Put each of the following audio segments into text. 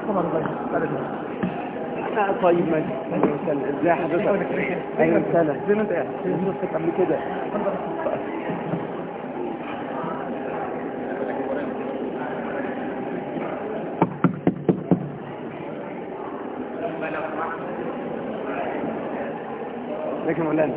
طبعا طيب انا طيب ماشي اهلا وسهلا ازي حضرتك اهلا وسهلا زي ما انت قاعد شفتك قبل كده لكن مولانا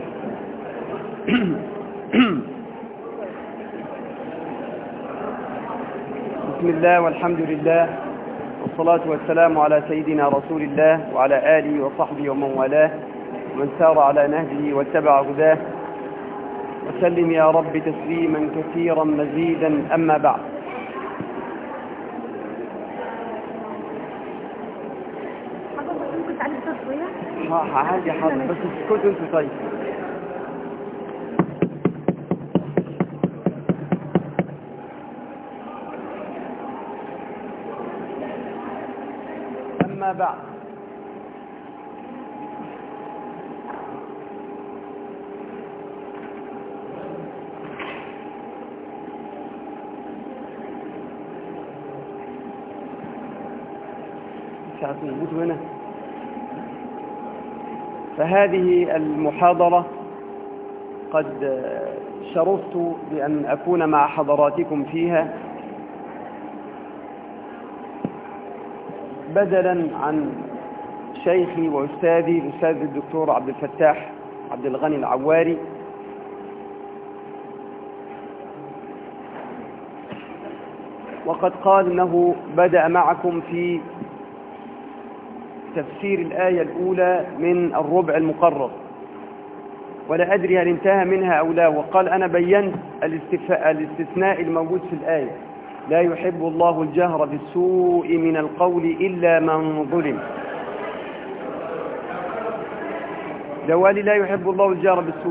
بسم الله والحمد لله والصلاة والسلام على سيدنا رسول الله وعلى آله وصحبه ومن والاه ومن سار على نهجه واتبع هداه وسلم يا رب تسليما كثيرا مزيدا أما بعد حضرتك ممكن تعلم صوت شوية؟ ها- عادي حاضر بس اسكتوا انتوا طيب أما بعد ساعة نظبطه هنا فهذه المحاضرة قد شرفت بأن أكون مع حضراتكم فيها بدلا عن شيخي وأستاذي الأستاذ الدكتور عبد الفتاح عبد الغني العواري وقد قال أنه بدأ معكم في تفسير الآية الأولى من الربع المقرر ولا أدري هل انتهى منها أو لا وقال أنا بينت الاستفاء الاستثناء الموجود في الآية لا يحب الله الجهر بالسوء من القول إلا من ظلم دوالي لا يحب الله الجهر بالسوء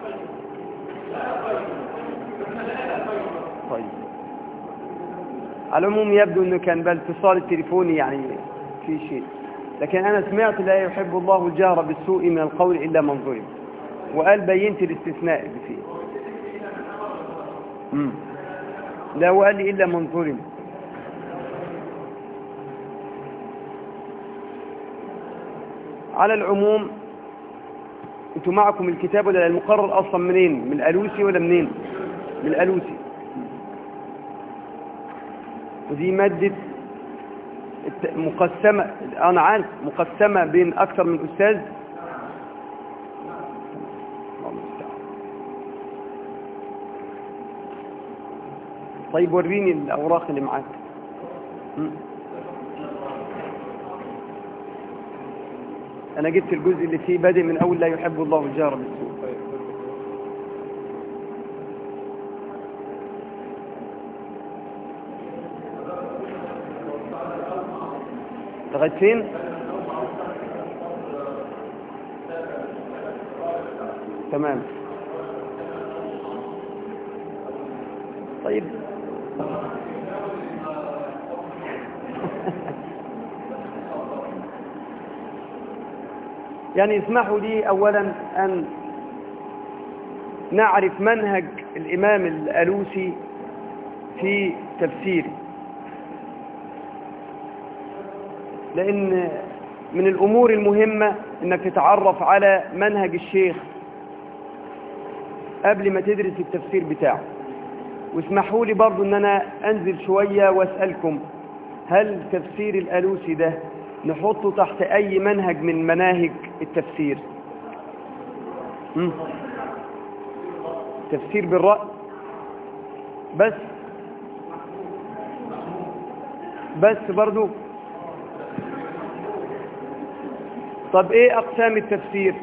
طيب على العموم يبدو أنه كان بالاتصال التليفوني يعني في شيء لكن أنا سمعت لا يحب الله الجهر بالسوء من القول إلا من ظلم وقال بينت الاستثناء اللي فيه مم. لا وقال لي إلا من ظلم على العموم انتوا معكم الكتاب ولا المقرر أصلا منين من الألوسي ولا منين من الألوسي ودي مادة الت- مقسمة أنا عارف مقسمة بين أكثر من أستاذ الله المستعان. طيب وريني الأوراق اللي معاك م? أنا جبت الجزء اللي فيه بادئ من أول لا يحب الله الجار بالسوء لغاية فين؟ تمام طيب يعني اسمحوا لي أولا أن نعرف منهج الإمام الألوسي في تفسيره لأن من الأمور المهمة أنك تتعرف على منهج الشيخ قبل ما تدرس التفسير بتاعه واسمحوا لي برضو أن أنا أنزل شوية وأسألكم هل تفسير الألوسي ده نحطه تحت أي منهج من مناهج التفسير مم. تفسير بالرأي بس بس برضو طب ايه اقسام التفسير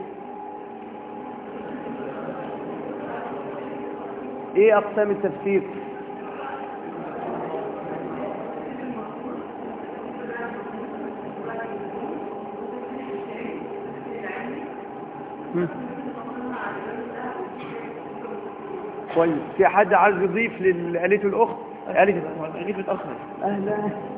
ايه اقسام التفسير مم. كويس في حد عايز يضيف للي قالته الاخت قالت جيت متأخر اهلا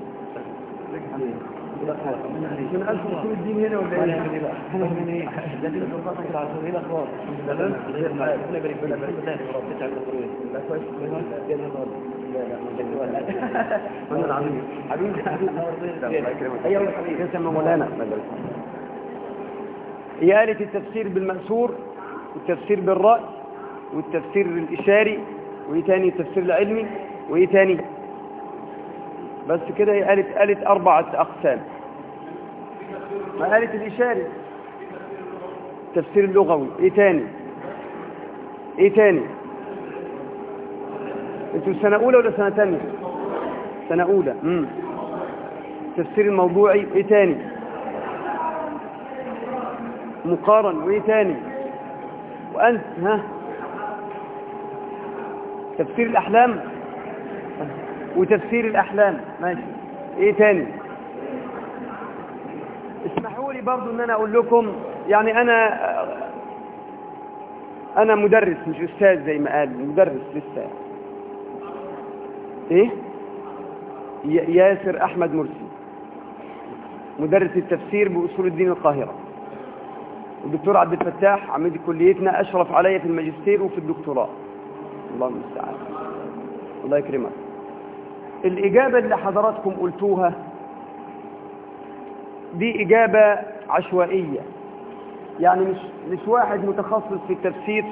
من ألف رسول الدين هنا ولا ولا ايه؟ من ايه بقى؟ انا من ايه؟ لكن الفرصة كده عشان هنا خلاص تمام؟ غير معاك ربنا يبارك فيك ربنا يبارك فيك على الدكتورين لا كويس كويس جدا من العظيم حبيبي الله يكرمك ايوه يا حبيبي اسم مولانا هي آلة التفسير بالمأثور والتفسير بالرأي والتفسير الإشاري وإيه تاني التفسير العلمي وإيه تاني بس كده هي آلة, آلة أربعة أقسام ما آلة الإشاري التفسير اللغوي إيه تاني إيه تاني انتوا سنة أولى ولا سنة تانية سنة أولى مم. التفسير الموضوعي إيه تاني مقارن وايه تاني وانت ها تفسير الاحلام وتفسير الاحلام ماشي ايه تاني اسمحوا لي برضو ان انا اقول لكم يعني انا انا مدرس مش استاذ زي ما قال مدرس لسه ايه ي- ياسر احمد مرسي مدرس التفسير باصول الدين القاهره الدكتور عبد الفتاح عميد كليتنا أشرف عليا في الماجستير وفي الدكتوراه الله المستعان الله يكرمك الإجابة اللي حضراتكم قلتوها دي إجابة عشوائية يعني مش, مش واحد متخصص في التفسير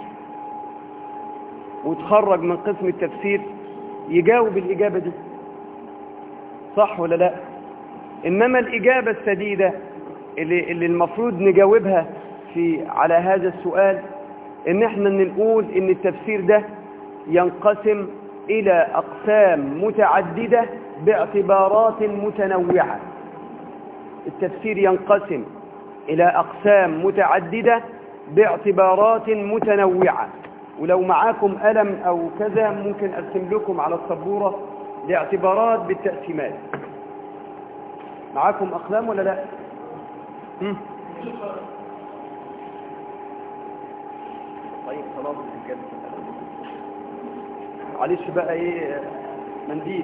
وتخرج من قسم التفسير يجاوب الإجابة دي صح ولا لا إنما الإجابة السديدة اللي, اللي المفروض نجاوبها في على هذا السؤال ان احنا نقول ان التفسير ده ينقسم الى اقسام متعددة باعتبارات متنوعة التفسير ينقسم الى اقسام متعددة باعتبارات متنوعة ولو معاكم قلم او كذا ممكن ارسم لكم على السبورة لاعتبارات بالتقسيمات معاكم اقلام ولا لا هم؟ طيب خلاص كده معلش بقى ايه منديل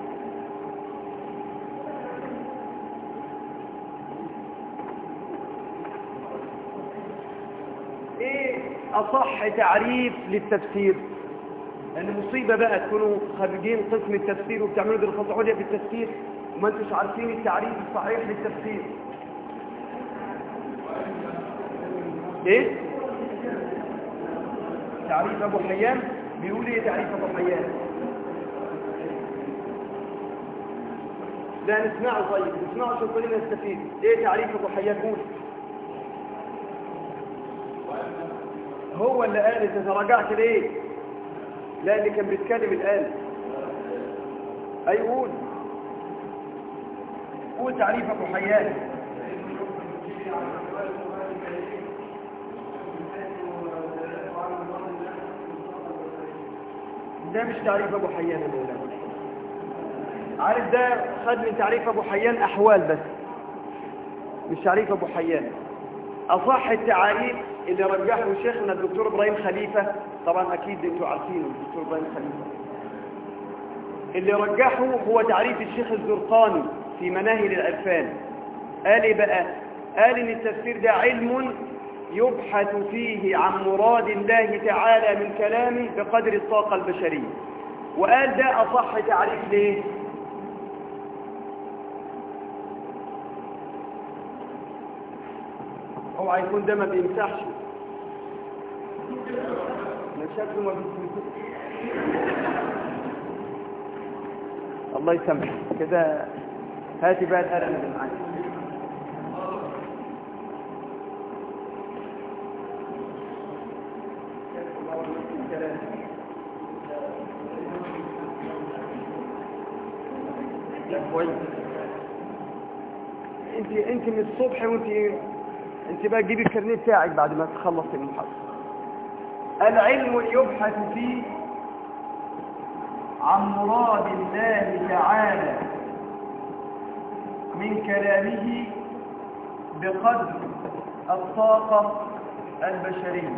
ايه اصح تعريف للتفسير لان مصيبه بقى تكونوا خريجين قسم التفسير وبتعملوا دراسات عليا في التفسير وما انتوش عارفين التعريف الصحيح للتفسير ايه تعريف ابو حيان بيقول ايه تعريف ابو حيان لا نسمعه طيب نسمعه عشان كلنا نستفيد ايه تعريف ابو حيان قول هو اللي قال انت تراجعت ليه لا اللي كان بيتكلم الان اي قول قول تعريف ابو حيان ده مش تعريف ابو حيان يا مولانا عارف ده خد من تعريف ابو حيان احوال بس مش تعريف ابو حيان اصح التعاريف اللي رجحه شيخنا الدكتور ابراهيم خليفه طبعا اكيد انتوا عارفينه الدكتور ابراهيم خليفه اللي رجحه هو تعريف الشيخ الزرقاني في مناهل العرفان قال ايه بقى قال ان التفسير ده علم يبحث فيه عن مراد الله تعالى من كلامه بقدر الطاقة البشرية وقال ده أصح تعريف ليه اوعى يكون ده ما بيمسحش ما شكله ما بيمسحش الله يسامحك كده هاتي بقى القلم اللي معاك لا كويس انت انت من الصبح وانت انت بقى تجيبي الكارنيه بتاعك بعد ما تخلص المحاضره العلم يبحث فيه عن مراد الله تعالى من كلامه بقدر الطاقة البشرية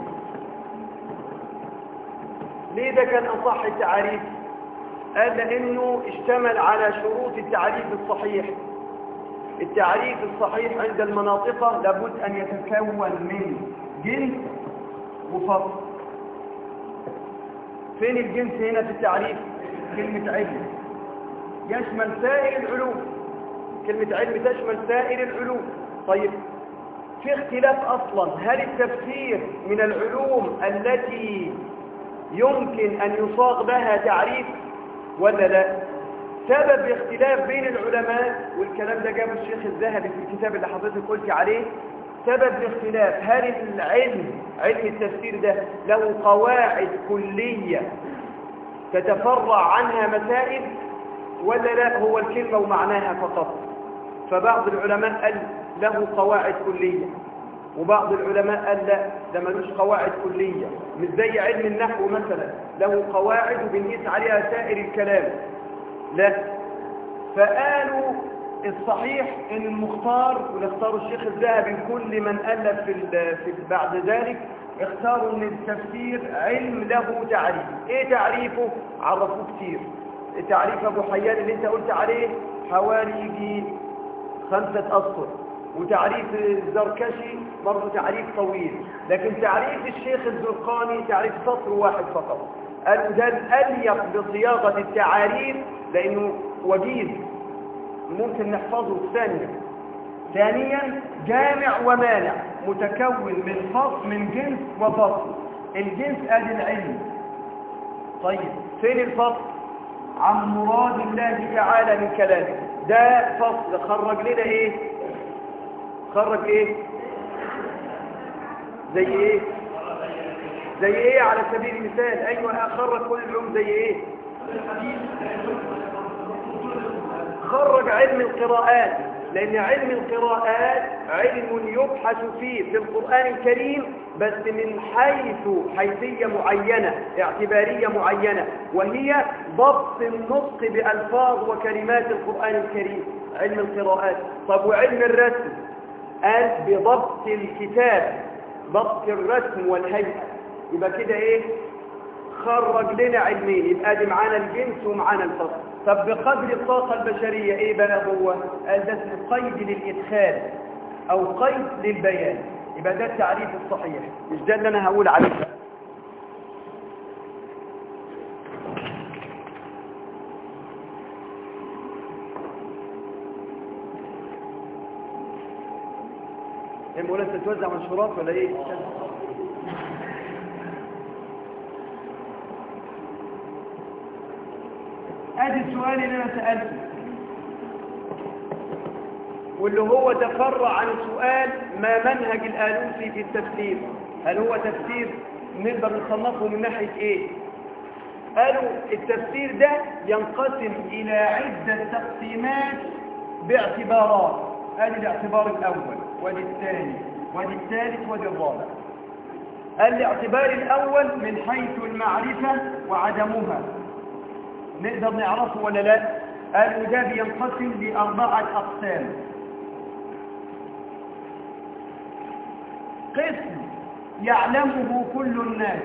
ليه ده كان أصح التعريف قال لأنه اشتمل على شروط التعريف الصحيح التعريف الصحيح عند المناطق لابد أن يتكون من جنس وفصل فين الجنس هنا في التعريف كلمة علم يشمل سائر العلوم كلمة علم تشمل سائر العلوم طيب في اختلاف أصلا هل التفسير من العلوم التي يمكن أن يصاغ بها تعريف ولا لا سبب اختلاف بين العلماء والكلام ده جابه الشيخ الذهبي في الكتاب اللي حضرتك قلت عليه سبب الاختلاف هل العلم علم التفسير ده له قواعد كلية تتفرع عنها مسائل ولا لا هو الكلمة ومعناها فقط فبعض العلماء قال له قواعد كلية وبعض العلماء قال لا ده ملوش قواعد كلية مش زي علم النحو مثلا له قواعد وبنقيس عليها سائر الكلام لا فقالوا الصحيح ان المختار والاختار الشيخ الذهبي كل من ألف في, في بعد ذلك اختاروا ان التفسير علم له تعريف ايه تعريفه عرفوه كتير تعريف ابو حيان اللي انت قلت عليه حوالي يجي خمسة أسطر وتعريف الزركشي برضه تعريف طويل لكن تعريف الشيخ الزرقاني تعريف سطر واحد فقط قالوا ده الأليق بصياغة التعاريف لأنه وجيز ممكن نحفظه ثانيا ثانيا جامع ومانع متكون من فصل من جنس وفصل الجنس ادي العلم طيب فين الفصل عن مراد الله تعالى من كلامه ده فصل خرج لنا ايه خرج ايه زي ايه زي ايه على سبيل المثال ايوه خرج كل العلوم زي ايه خرج علم القراءات لأن علم القراءات علم يبحث فيه في القرآن الكريم بس من حيث حيثية معينة اعتبارية معينة وهي ضبط النطق بألفاظ وكلمات القرآن الكريم علم القراءات طب وعلم الرسم قال بضبط الكتاب ضبط الرسم والهيئة يبقى كده ايه خرج لنا علمين يبقى دي معانا الجنس ومعانا الفصل طب بقدر الطاقة البشرية ايه بقى هو قال ده اسمه قيد للإدخال او قيد للبيان يبقى ده التعريف الصحيح مش ده اللي انا هقول عليه بقى. ايه مولانا انت توزع منشورات ولا ايه ادي السؤال اللي انا سألته واللي هو تفرع عن سؤال ما منهج الآلوسي في التفسير هل هو تفسير نقدر نصنفه من ناحية ايه قالوا التفسير ده ينقسم الى عدة تقسيمات باعتبارات ادي الاعتبار الاول وادي الثاني وادي الثالث وادي الرابع الاعتبار الاول من حيث المعرفة وعدمها نقدر نعرفه ولا لا قالوا ده بينقسم لأربعة أقسام قسم يعلمه كل الناس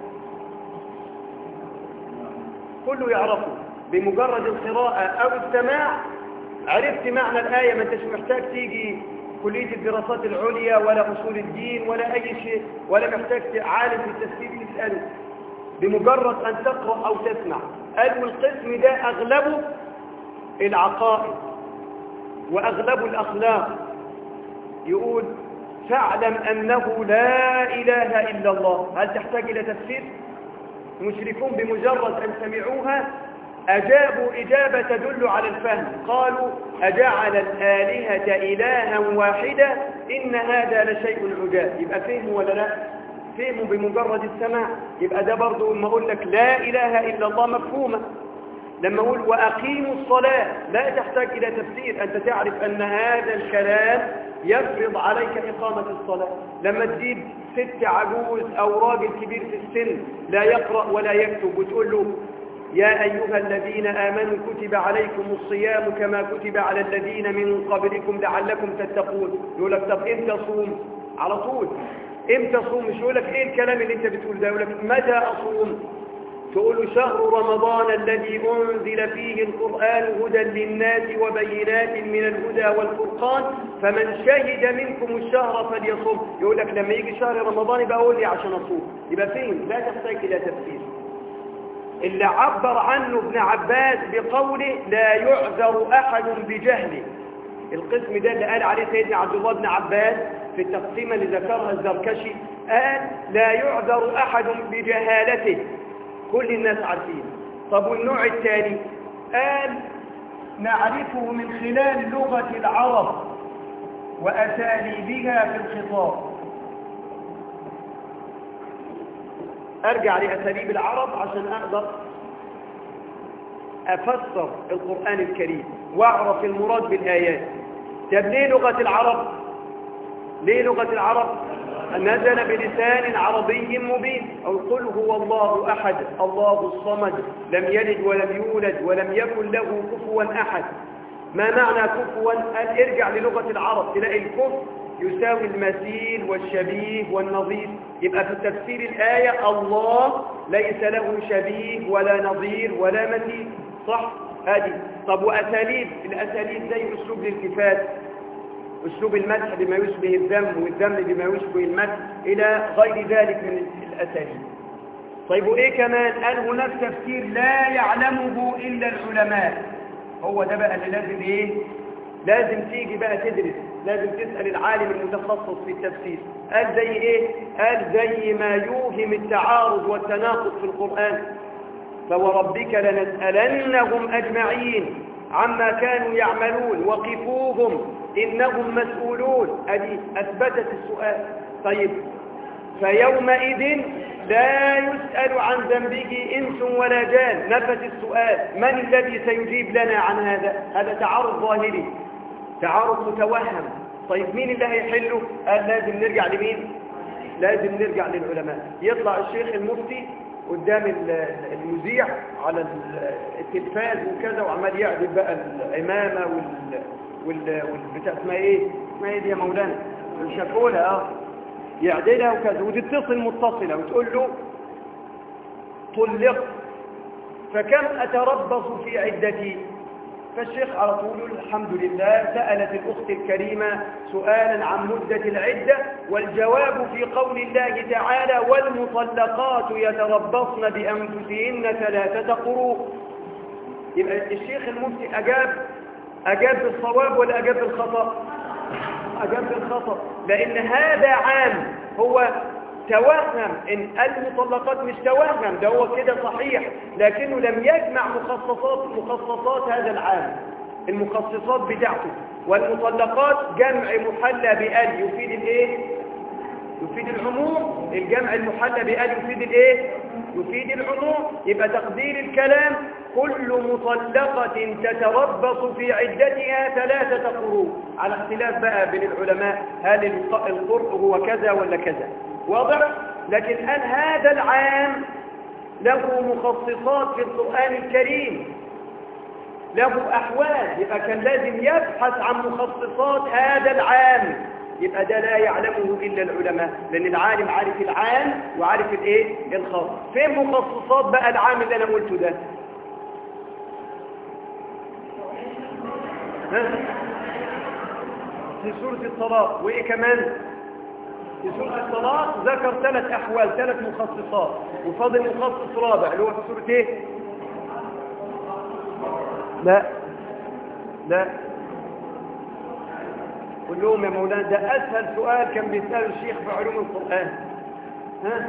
كله يعرفه بمجرد القراءة أو السماع عرفت معنى الآية ما انتش محتاج تيجي كلية الدراسات العليا ولا أصول الدين ولا أي شيء ولا محتاج عالم في التفسير تسأله بمجرد أن تقرأ أو تسمع قالوا القسم ده أغلبه العقائد وأغلبه الأخلاق يقول فاعلم أنه لا إله إلا الله هل تحتاج إلى تفسير؟ المشركون بمجرد أن سمعوها أجابوا إجابة تدل على الفهم قالوا أجعل الآلهة إلها واحدة إن هذا لشيء عجاب يبقى فهموا ولا لا فهموا بمجرد السماع يبقى ده برضو لما أقول لك لا إله إلا الله مفهومة لما أقول وأقيموا الصلاة لا تحتاج إلى تفسير أنت تعرف أن هذا الكلام يفرض عليك إقامة الصلاة لما تجيب ست عجوز أو راجل كبير في السن لا يقرأ ولا يكتب وتقول له يا أيها الذين آمنوا كتب عليكم الصيام كما كتب على الذين من قبلكم لعلكم تتقون يقول لك طب امتى صوم على طول امتى صوم مش يقول لك ايه الكلام اللي انت بتقول ده يقول لك متى اصوم تقول شهر رمضان الذي أنزل فيه القرآن هدى للناس وبينات من الهدى والفرقان فمن شهد منكم الشهر فليصوم يقول لك لما يجي شهر رمضان يبقى قول لي عشان أصوم يبقى فين لا تحتاج إلى تفسير اللي عبر عنه ابن عباس بقوله لا يعذر أحد بجهله القسم ده اللي قال عليه سيدنا عبد الله بن عباس في التقسيمة اللي ذكرها الزركشي قال لا يعذر أحد بجهالته كل الناس عارفين طب والنوع الثاني قال نعرفه من خلال لغة العرب وأساليبها في الخطاب أرجع لأساليب العرب عشان أقدر أفسر القرآن الكريم وأعرف المراد بالآيات طب ليه لغة العرب ليه لغة العرب نزل بلسان عربي مبين أو قل هو الله أحد الله الصمد لم يلد ولم يولد ولم يكن له كفوا أحد ما معنى كفوا قال ارجع للغة العرب تلاقي الكف يساوي المثيل والشبيه والنظير يبقى في تفسير الآية الله ليس له شبيه ولا نظير ولا مثيل صح هذه طب وأساليب الأساليب زي أسلوب الالتفات أسلوب المدح بما يشبه الذم والذم بما يشبه المدح إلى غير ذلك من الأساليب طيب وإيه كمان قال هناك تفسير لا يعلمه إلا العلماء هو ده بقى اللي لازم إيه لازم تيجي بقى تدرس لازم تسأل العالم المتخصص في التفسير قال زي إيه قال زي ما يوهم التعارض والتناقض في القرآن فوربك لنسألنهم أجمعين عما كانوا يعملون وقفوهم إنهم مسؤولون أدي أثبتت السؤال طيب فيومئذ لا يسأل عن ذنبه إنس ولا جان نفت السؤال من الذي سيجيب لنا عن هذا هذا تعارض ظاهري تعارض متوهم طيب مين اللي هيحله قال لازم نرجع لمين لازم نرجع للعلماء يطلع الشيخ المفتي قدام المذيع على التلفاز وكذا وعمال يعدل بقى العمامة وال وال والبتاع اسمها ايه اسمها ايه دي يا مولانا الشكولة اه يعدلها وكذا وتتصل متصلة وتقول له طلقت فكم أتربص في عدتي فالشيخ على طول الحمد لله سألت الأخت الكريمة سؤالا عن مدة العدة والجواب في قول الله تعالى والمطلقات يتربصن بأنفسهن ثلاثة قروء يبقى الشيخ المفتي أجاب أجاب بالصواب ولا أجاب بالخطأ أجاب بالخطأ لأن هذا عام هو توهم إن المطلقات مش توهم ده هو كده صحيح لكنه لم يجمع مخصصات مخصصات هذا العام المخصصات بتاعته والمطلقات جمع محلى بأل يفيد الايه يفيد العموم الجمع المحلى بأل يفيد الايه يفيد العموم يبقى تقدير الكلام كل مطلقة تتربص في عدتها ثلاثة قروء على اختلاف بقى بين العلماء هل القرء هو كذا ولا كذا واضح لكن الآن هذا العام له مخصصات في القرآن الكريم له أحوال يبقى كان لازم يبحث عن مخصصات هذا العام يبقى ده لا يعلمه إلا العلماء لأن العالم عارف العام وعارف الايه الخاص فين مخصصات بقى العام اللي أنا قلته ده ها؟ في سورة الطلاق وإيه كمان في سورة الطلاق ذكر ثلاث أحوال ثلاث مخصصات وفاضل مخصص رابع اللي هو في سورة إيه لا لا قل لهم يا مولانا ده أسهل سؤال كان بيسأله الشيخ في علوم القرآن ها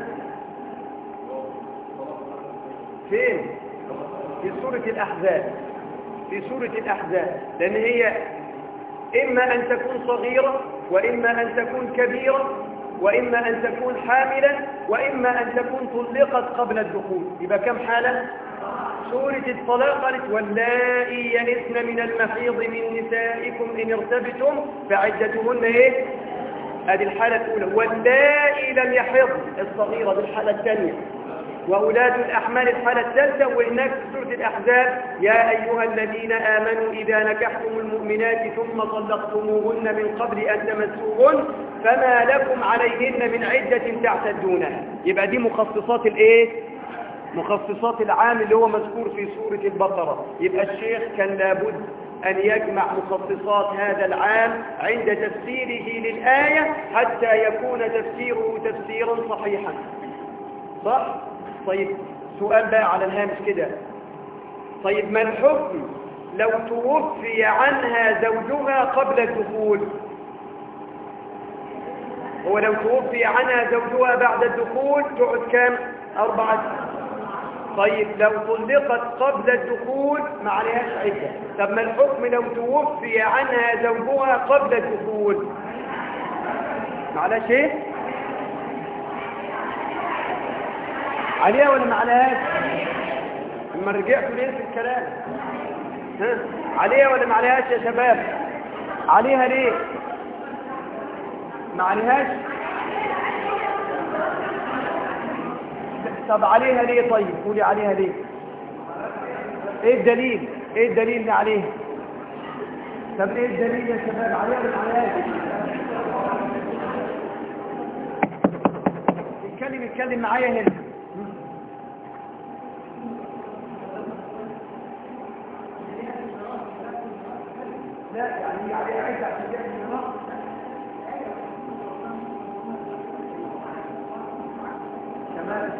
فين في سورة الأحزاب في سورة الأحزاب لأن هي إما أن تكون صغيرة وإما أن تكون كبيرة وإما أن تكون حاملا وإما أن تكون طلقت قبل الدخول يبقى كم حالة سورة الطلاق قالت واللائي يئسن من المحيض من نسائكم إن ارتبتم فعدتهن إيه هذه الحالة الأولى واللائي لم يحض الصغيرة بالحالة الثانية وأولاد الأحمال الحالة الثالثة وهناك في سورة الأحزاب يا أيها الذين آمنوا إذا نكحتم المؤمنات ثم طلقتموهن من قبل أن تمسوهن فما لكم عليهن من عدة تعتدونها يبقى دي مخصصات الإيه؟ مخصصات العام اللي هو مذكور في سورة البقرة يبقى الشيخ كان لابد أن يجمع مخصصات هذا العام عند تفسيره للآية حتى يكون تفسيره تفسيرا صحيحا صح؟ طيب سؤال بقى على الهامش كده طيب ما الحكم لو توفي عنها زوجها قبل الدخول هو لو توفي عنها زوجها بعد الدخول تقعد كام أربعة طيب لو طلقت قبل الدخول ما عليهاش عدة طب ما الحكم لو توفي عنها زوجها قبل الدخول ما عليهاش ايه عليها ولا ما عليهاش لما رجعتوا ليه في الكلام ها عليها ولا ما عليهاش يا شباب عليها ليه ما عليهاش طب عليها ليه طيب قولي عليها ليه ايه الدليل ايه الدليل اللي عليها طب ايه الدليل يا شباب عليها ولا ما عليهاش يتكلم يتكلم معايا هنا لا يعني عليها عزة عشان جاء من النص كمان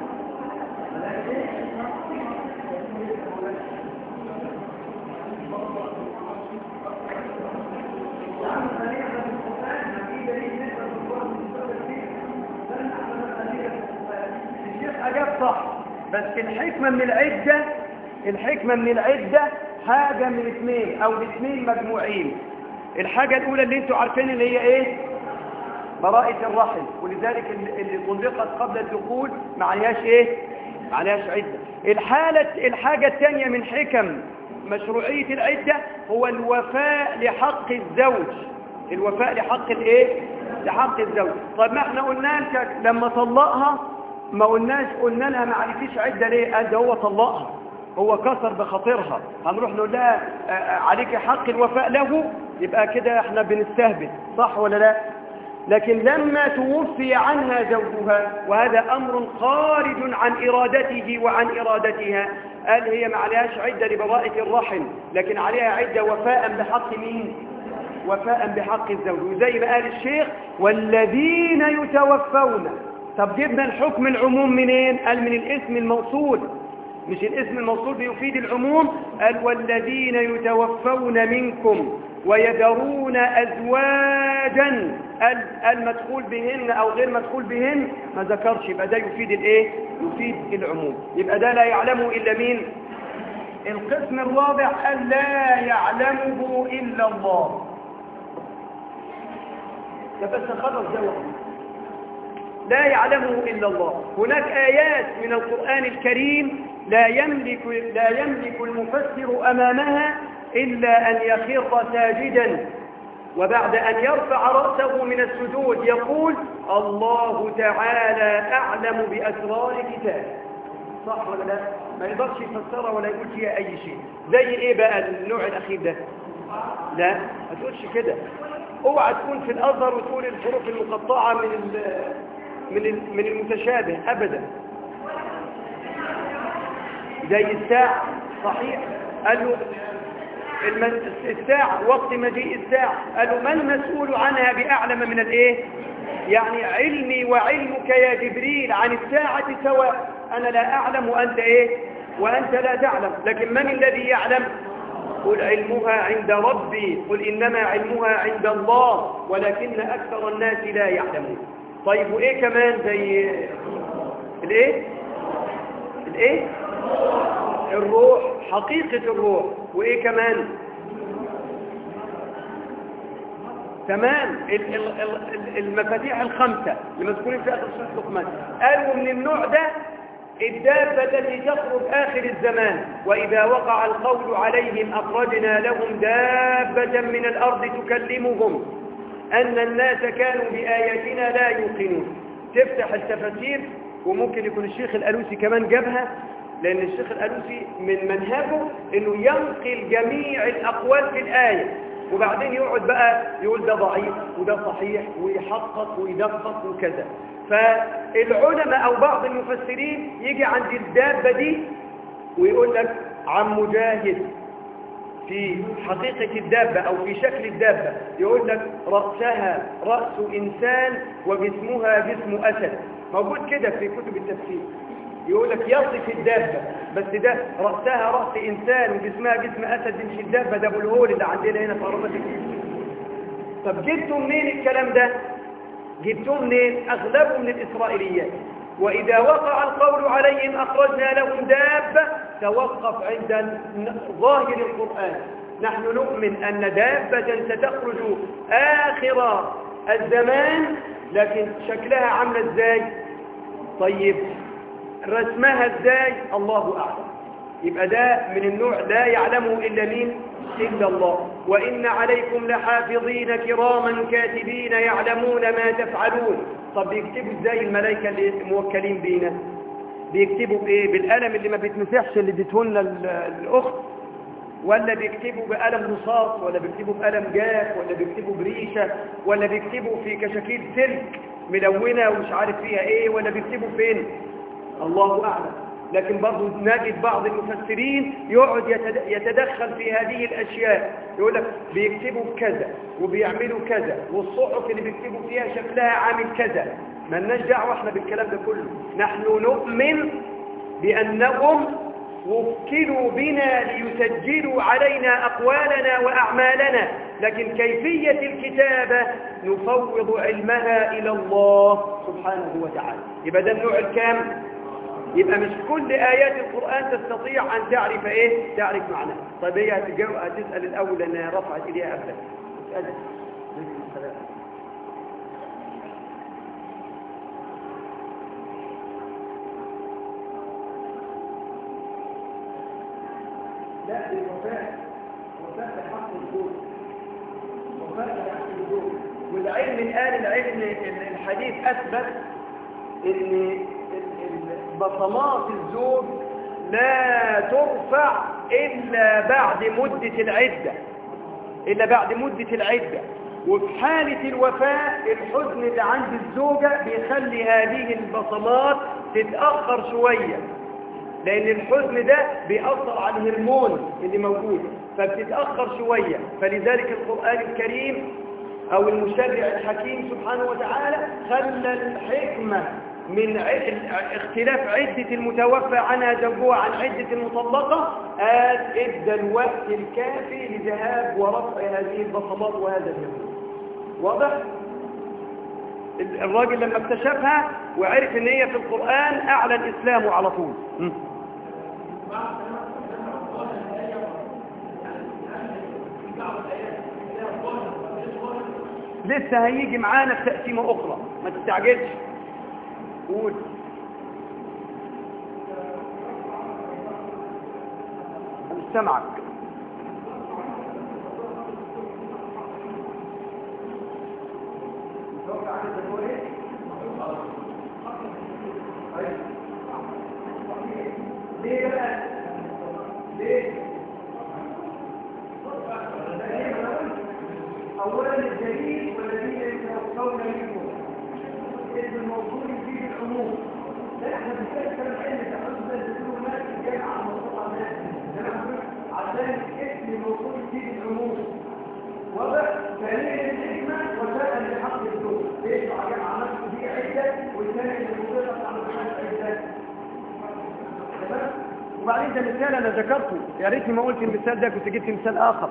الشيخ أجاب صح بس الحكمة من العدة الحكمة من العدة حاجة من اثنين أو الاثنين مجموعين الحاجة الأولى اللي انتوا عارفين اللي هي ايه براءة الرحم ولذلك اللي اللي طلقت قبل الدخول ما عليهاش ايه ما عليهاش عدة الحالة الحاجة الثانية من حكم مشروعية العدة هو الوفاء لحق الزوج الوفاء لحق الايه لحق الزوج طيب ما احنا قلنا لك لما طلقها ما قلناش قلنا لها ما عليكيش عدة ليه قال ده هو طلقها هو كسر بخاطرها هنروح نقول لها آه، آه، عليك حق الوفاء له يبقى كده احنا بنستهبل صح ولا لا لكن لما توفي عنها زوجها وهذا أمر خارج عن إرادته وعن إرادتها قال هي ما عليهاش عدة لبراءة الرحم لكن عليها عدة وفاء بحق مين وفاء بحق الزوج وزي ما قال الشيخ والذين يتوفون طب جبنا الحكم العموم منين قال من الاسم الموصول مش الاسم الموصول بيفيد العموم قال والذين يتوفون منكم ويذرون أزواجا قال قال مدخول بهن أو غير مدخول بهن ما ذكرش يبقى ده يفيد الايه يفيد العموم يبقى ده لا يعلمه إلا مين القسم الرابع قال لا يعلمه إلا الله ده بس خلص ده وقت. لا يعلمه إلا الله هناك آيات من القرآن الكريم لا يملك, لا يملك المفسر أمامها إلا أن يخر ساجدا وبعد أن يرفع رأسه من السجود يقول الله تعالى أعلم بأسرار كتابه صح ولا لا ما يقدرش يفسرها ولا يقول فيها أي شيء زي إيه بقى النوع الأخير ده لا ما تقولش كده اوعى تكون في الأزهر وتقول الحروف المقطعة من ال من ال من المتشابه أبدا زي الساعة صحيح قال له الم- الساعة وقت مجيء الساعة قال له ما المسؤول عنها بأعلم من الإيه يعني علمي وعلمك يا جبريل عن الساعة سواء أنا لا أعلم وأنت إيه وأنت لا تعلم لكن من الذي يعلم قل علمها عند ربي قل إنما علمها عند الله ولكن أكثر الناس لا يعلمون طيب وإيه كمان زي الإيه الإيه الروح حقيقة الروح وإيه كمان تمام ال- ال- ال- المفاتيح الخمسة اللي مذكورين في آخر سورة لقمان قالوا من النوع ده الدابة التي تخرج آخر الزمان وإذا وقع القول عليهم أخرجنا لهم دابة من الأرض تكلمهم أن الناس كانوا بآياتنا لا يوقنون تفتح التفاسير وممكن يكون الشيخ الألوسي كمان جابها لأن الشيخ الألوسي من منهجه أنه ينقل جميع الأقوال في الآية وبعدين يقعد بقى يقول ده ضعيف وده صحيح ويحقق ويدقق وكذا فالعلماء أو بعض المفسرين يجي عند الدابة دي ويقول لك عن مجاهد في حقيقة الدابة أو في شكل الدابة يقول لك رأسها رأس إنسان وجسمها جسم أسد موجود كده في كتب التفسير يقول لك يصف الدابة بس ده رأسها رأس إنسان وجسمها جسم أسد مش الدابة ده أبو الهول اللي عندنا هنا في أرض طب جبتوا منين الكلام ده جبتوه منين أغلبه من الإسرائيليات وإذا وقع القول عليهم أخرجنا لهم دابة توقف عند ظاهر القرآن نحن نؤمن أن دابة ستخرج آخر الزمان لكن شكلها عاملة ازاي طيب رسمها ازاي الله أعلم يبقى ده من النوع لا يعلمه إلا مين إلا الله وإن عليكم لحافظين كراما كاتبين يعلمون ما تفعلون طب بيكتبوا ازاي الملائكة اللي موكلين بينا بيكتبوا بايه بالقلم اللي ما بيتمسحش اللي اديتهولنا الاخت ولا بيكتبوا بقلم رصاص ولا بيكتبوا بقلم جاف ولا بيكتبوا بريشة ولا بيكتبوا في كشاكيل سلك ملونة ومش عارف فيها ايه ولا بيكتبوا فين الله اعلم لكن برضو نجد بعض المفسرين يقعد يتدخل في هذه الأشياء يقول لك بيكتبوا كذا وبيعملوا كذا والصحف اللي بيكتبوا فيها شكلها عامل كذا ما لناش دعوة احنا بالكلام ده كله نحن نؤمن بأنهم وكلوا بنا ليسجلوا علينا أقوالنا وأعمالنا لكن كيفية الكتابة نفوض علمها إلى الله سبحانه وتعالى يبقى ده النوع الكام يبقى مش كل آيات القرآن تستطيع أن تعرف إيه تعرف معناها طيب هي هتجاوب هتسأل الأول لأنها رفعت إليها قبلك اسأل لا دي وفاء وفاء لحق الزوج وفاء لحق الزوج والعلم الآن العلم الحديث أثبت ان بصمات الزوج لا ترفع إلا بعد مدة العدة إلا بعد مدة العدة وفي حالة الوفاة الحزن اللي عند الزوجة بيخلي هذه البصمات تتأخر شوية لأن الحزن ده بيأثر على الهرمون اللي موجود فبتتأخر شوية فلذلك القرآن الكريم أو المشرع الحكيم سبحانه وتعالى خلى الحكمة من اختلاف عدة المتوفى عنها زوجها عن عدة المطلقة قال ادى الوقت الكافي لذهاب ورفع هذه البصمات وهذا الجميل واضح؟ الراجل لما اكتشفها وعرف ان هي في القرآن اعلن اسلامه على طول م. لسه هيجي معانا في تقسيمة أخرى ما تستعجلش قول أنا سمعك ليه بقى ليه اولا الدليل والذين يتوفون منكم اسم الموضوع فيه العموم لا احنا بنتكلم علم تحدث الدكتور الناس الجامعه الموضوع عشان اسم الموضوع فيه العموم واضح ثانيا الحكمه وسائل لحق الدور ليش جامعه نفسه دي عده والثاني اللي موجوده على عده تمام وبعدين ده مثال انا ذكرته يا ريتني ما قلت المثال ده كنت جبت مثال اخر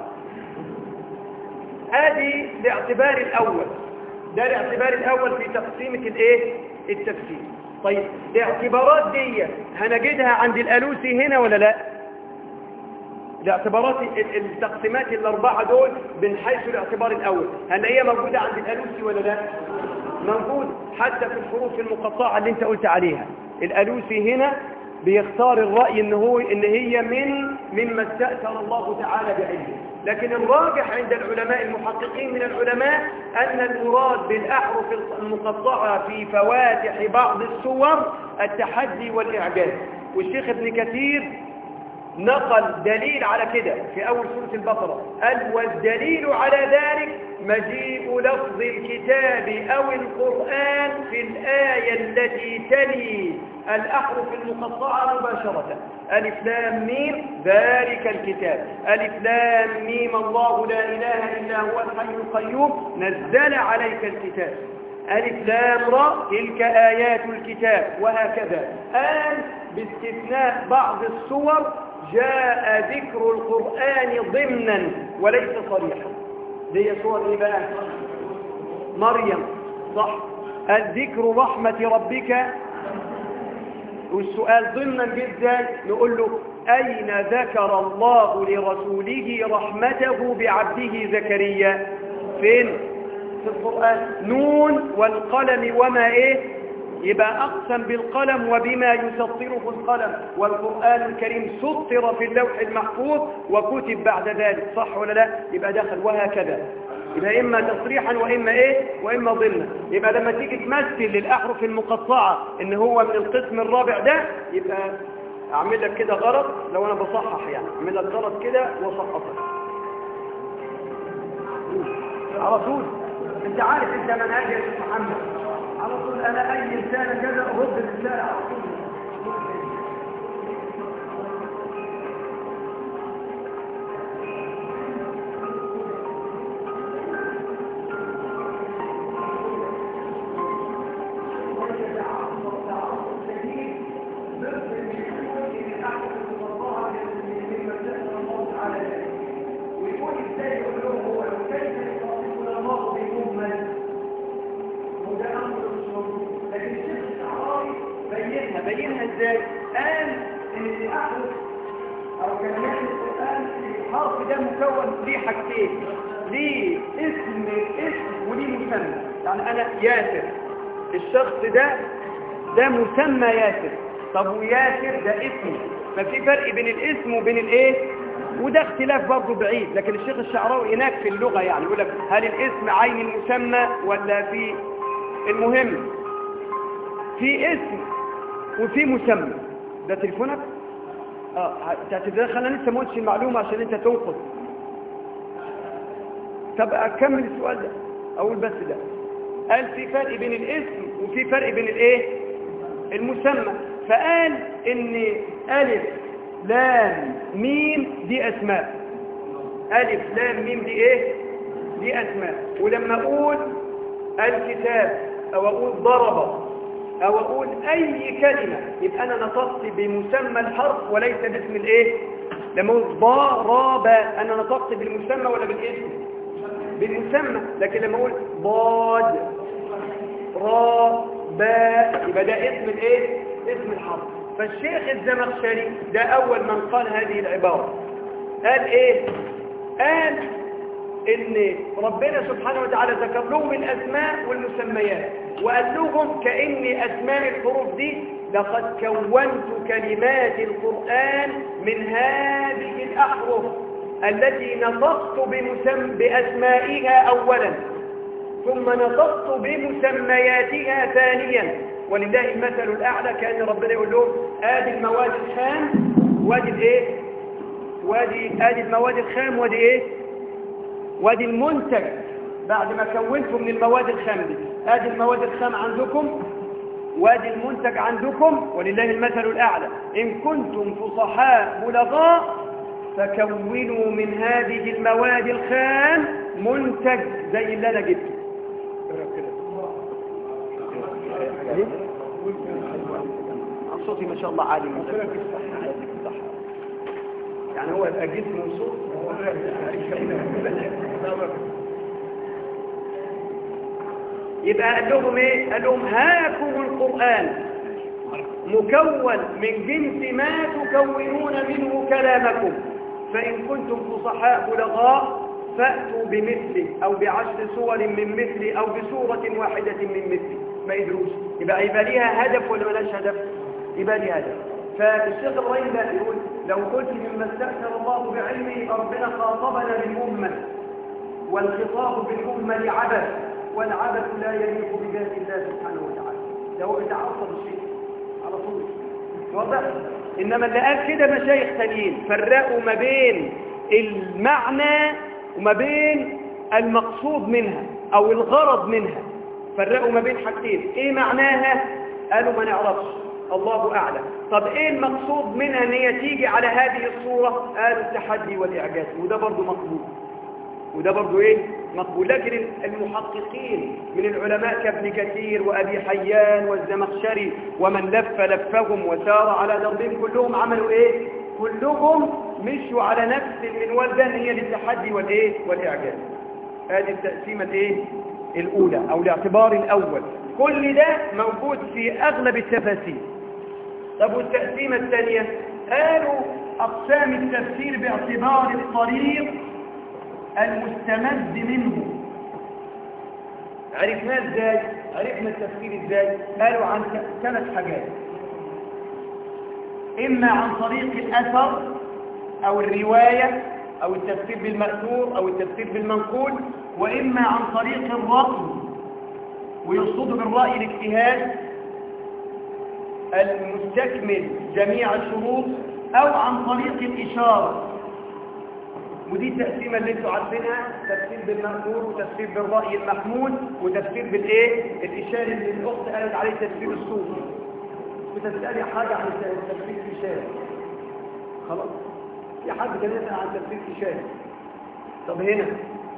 ادي الاعتبار الاول ده الاعتبار الاول في تقسيمة الايه التفسير طيب الاعتبارات دي هنجدها عند الالوسي هنا ولا لا الاعتبارات التقسيمات الاربعه دول من حيث الاعتبار الاول هنلاقيها موجوده عند الالوسي ولا لا موجود حتى في الحروف المقطعه اللي انت قلت عليها الالوسي هنا بيختار الرأي ان هو ان هي من مما استأثر الله تعالى بعلمه لكن الراجح عند العلماء المحققين من العلماء أن المراد بالأحرف المقطعة في فواتح بعض السور التحدي والإعجاز والشيخ ابن كثير نقل دليل على كده في أول سورة البقرة قال والدليل على ذلك مجيء لفظ الكتاب أو القرآن في الآية التي تلي الأحرف المقطعة مباشرة ألف لام ميم ذلك الكتاب ألف لام ميم الله لا إله إلا هو الحي القيوم نزل عليك الكتاب ألف لام را تلك آيات الكتاب وهكذا الآن باستثناء بعض السور جاء ذكر القرآن ضمنا وليس صريحا دي صور ايه بقى مريم صح الذكر رحمة ربك والسؤال ضمنا جدا نقول له أين ذكر الله لرسوله رحمته بعبده زكريا فين في القرآن نون والقلم وما ايه يبقى أقسم بالقلم وبما يسطره القلم والقرآن الكريم سطر في اللوح المحفوظ وكتب بعد ذلك صح ولا لا يبقى دخل وهكذا يبقى إما تصريحا وإما إيه وإما ضمنا يبقى لما تيجي تمثل للأحرف المقطعة إن هو من القسم الرابع ده يبقى أعمل لك كده غلط لو أنا بصحح يعني أعمل لك غلط كده وصححك على طول انت عارف انت منهج يا شيخ محمد على طول انا اي رساله كذا ارد الرساله على طول ويقول ازاي يقول لهم هو كيف يخاطبنا الله بمهمل وده امر مش موجود لكن الشيخ الشعراوي بينها بينها ازاي قال ان الاحرف او كلمات القران الحرف ده مكون ليه حاجتين ليه اسم اسم وليه مسمى يعني انا ياسر الشخص ده ده مسمى ياسر طب وياسر ده اسمه ففي فرق بين الاسم وبين الايه وده اختلاف برضه بعيد لكن الشيخ الشعراوي هناك في اللغة يعني يقول لك هل الاسم عين المسمى ولا في المهم في اسم وفي مسمى ده تليفونك اه هتتدخل انا لسه ما قلتش المعلومه عشان انت تنقض طب اكمل السؤال ده اقول بس ده قال في فرق بين الاسم وفي فرق بين الايه المسمى فقال ان الف لام ميم دي اسماء الف لام ميم دي ايه دي اسماء ولما اقول الكتاب او اقول ضرب او اقول اي كلمة يبقى انا نطقت بمسمى الحرف وليس باسم الايه لما اقول ضرب انا نطقت بالمسمى ولا بالاسم بالمسمى لكن لما اقول ضاد را باء يبقى ده اسم الايه اسم الحرف فالشيخ الزمخشري ده اول من قال هذه العبارة قال ايه قال ان ربنا سبحانه وتعالى ذكر لهم الاسماء والمسميات وقال لهم كأن اسماء الحروف دي لقد كونت كلمات القرآن من هذه الاحرف التي نطقت بمسم باسمائها اولا ثم نطقت بمسمياتها ثانيا ولله المثل الاعلى كان ربنا يقول لهم ادي المواد الخام وادي الايه وادي ادي المواد الخام وادي ايه وادي المنتج بعد ما كونته من المواد الخام دي ادي المواد الخام عندكم وادي المنتج عندكم ولله المثل الاعلى ان كنتم فصحاء بلغاء فكونوا من هذه المواد الخام منتج زي اللي انا جبته صوتي ما شاء الله عالي من يعني هو يبقى جسم وصوت يبقى قال لهم ايه قال لهم هاكم القرآن مكون من جنس ما تكونون منه كلامكم فإن كنتم فصحاء بلغاء فأتوا بمثله أو بعشر صور من مثله أو بصورة واحدة من مثله ما يدروش يبقى يبقى ليها هدف ولا ملاش هدف يبقى ليها هدف فالشيخ ابراهيم ده يقول لو قلت مما استأثر الله بعلمه ربنا خاطبنا بالأمة والخطاب بالأمة عبث والعبث لا يليق بذات الله سبحانه وتعالى ده هو بيتعصب الشيء على طول واضح انما اللي قال كده مشايخ تانيين فرقوا ما بين المعنى وما بين المقصود منها او الغرض منها فرقوا ما بين حاجتين ايه معناها قالوا ما نعرفش الله اعلم طب ايه المقصود منها ان هي تيجي على هذه الصورة قالوا التحدي والاعجاز وده برضو مقبول وده برضو ايه مقبول لكن المحققين من العلماء كابن كثير وابي حيان والزمخشري ومن لف لفهم وسار على دربهم كلهم عملوا ايه كلهم مشوا على نفس المنوال ده هي للتحدي والايه والاعجاز هذه التقسيمه ايه الاولى او الاعتبار الاول كل ده موجود في اغلب التفاسير طب والتقسيمه الثانيه قالوا اقسام التفسير باعتبار الطريق المستمد منه عرفناه ازاي عرفنا التفسير ازاي قالوا عن ثلاث حاجات اما عن طريق الاثر او الروايه او التفسير بالمأثور او التفسير بالمنقول واما عن طريق الرأي ويقصد بالرأي الاجتهاد المستكمل جميع الشروط او عن طريق الاشاره ودي التقسيمة اللي انتوا عارفينها تفسير بالمأمور وتفسير بالرأي المحمود وتفسير بالايه الإشارة اللي الأخت قالت عليه تفسير الصوفي بتسألي حاجة عن تفسير الإشارة خلاص في حد كان يسأل عن تفسير الإشارة طب هنا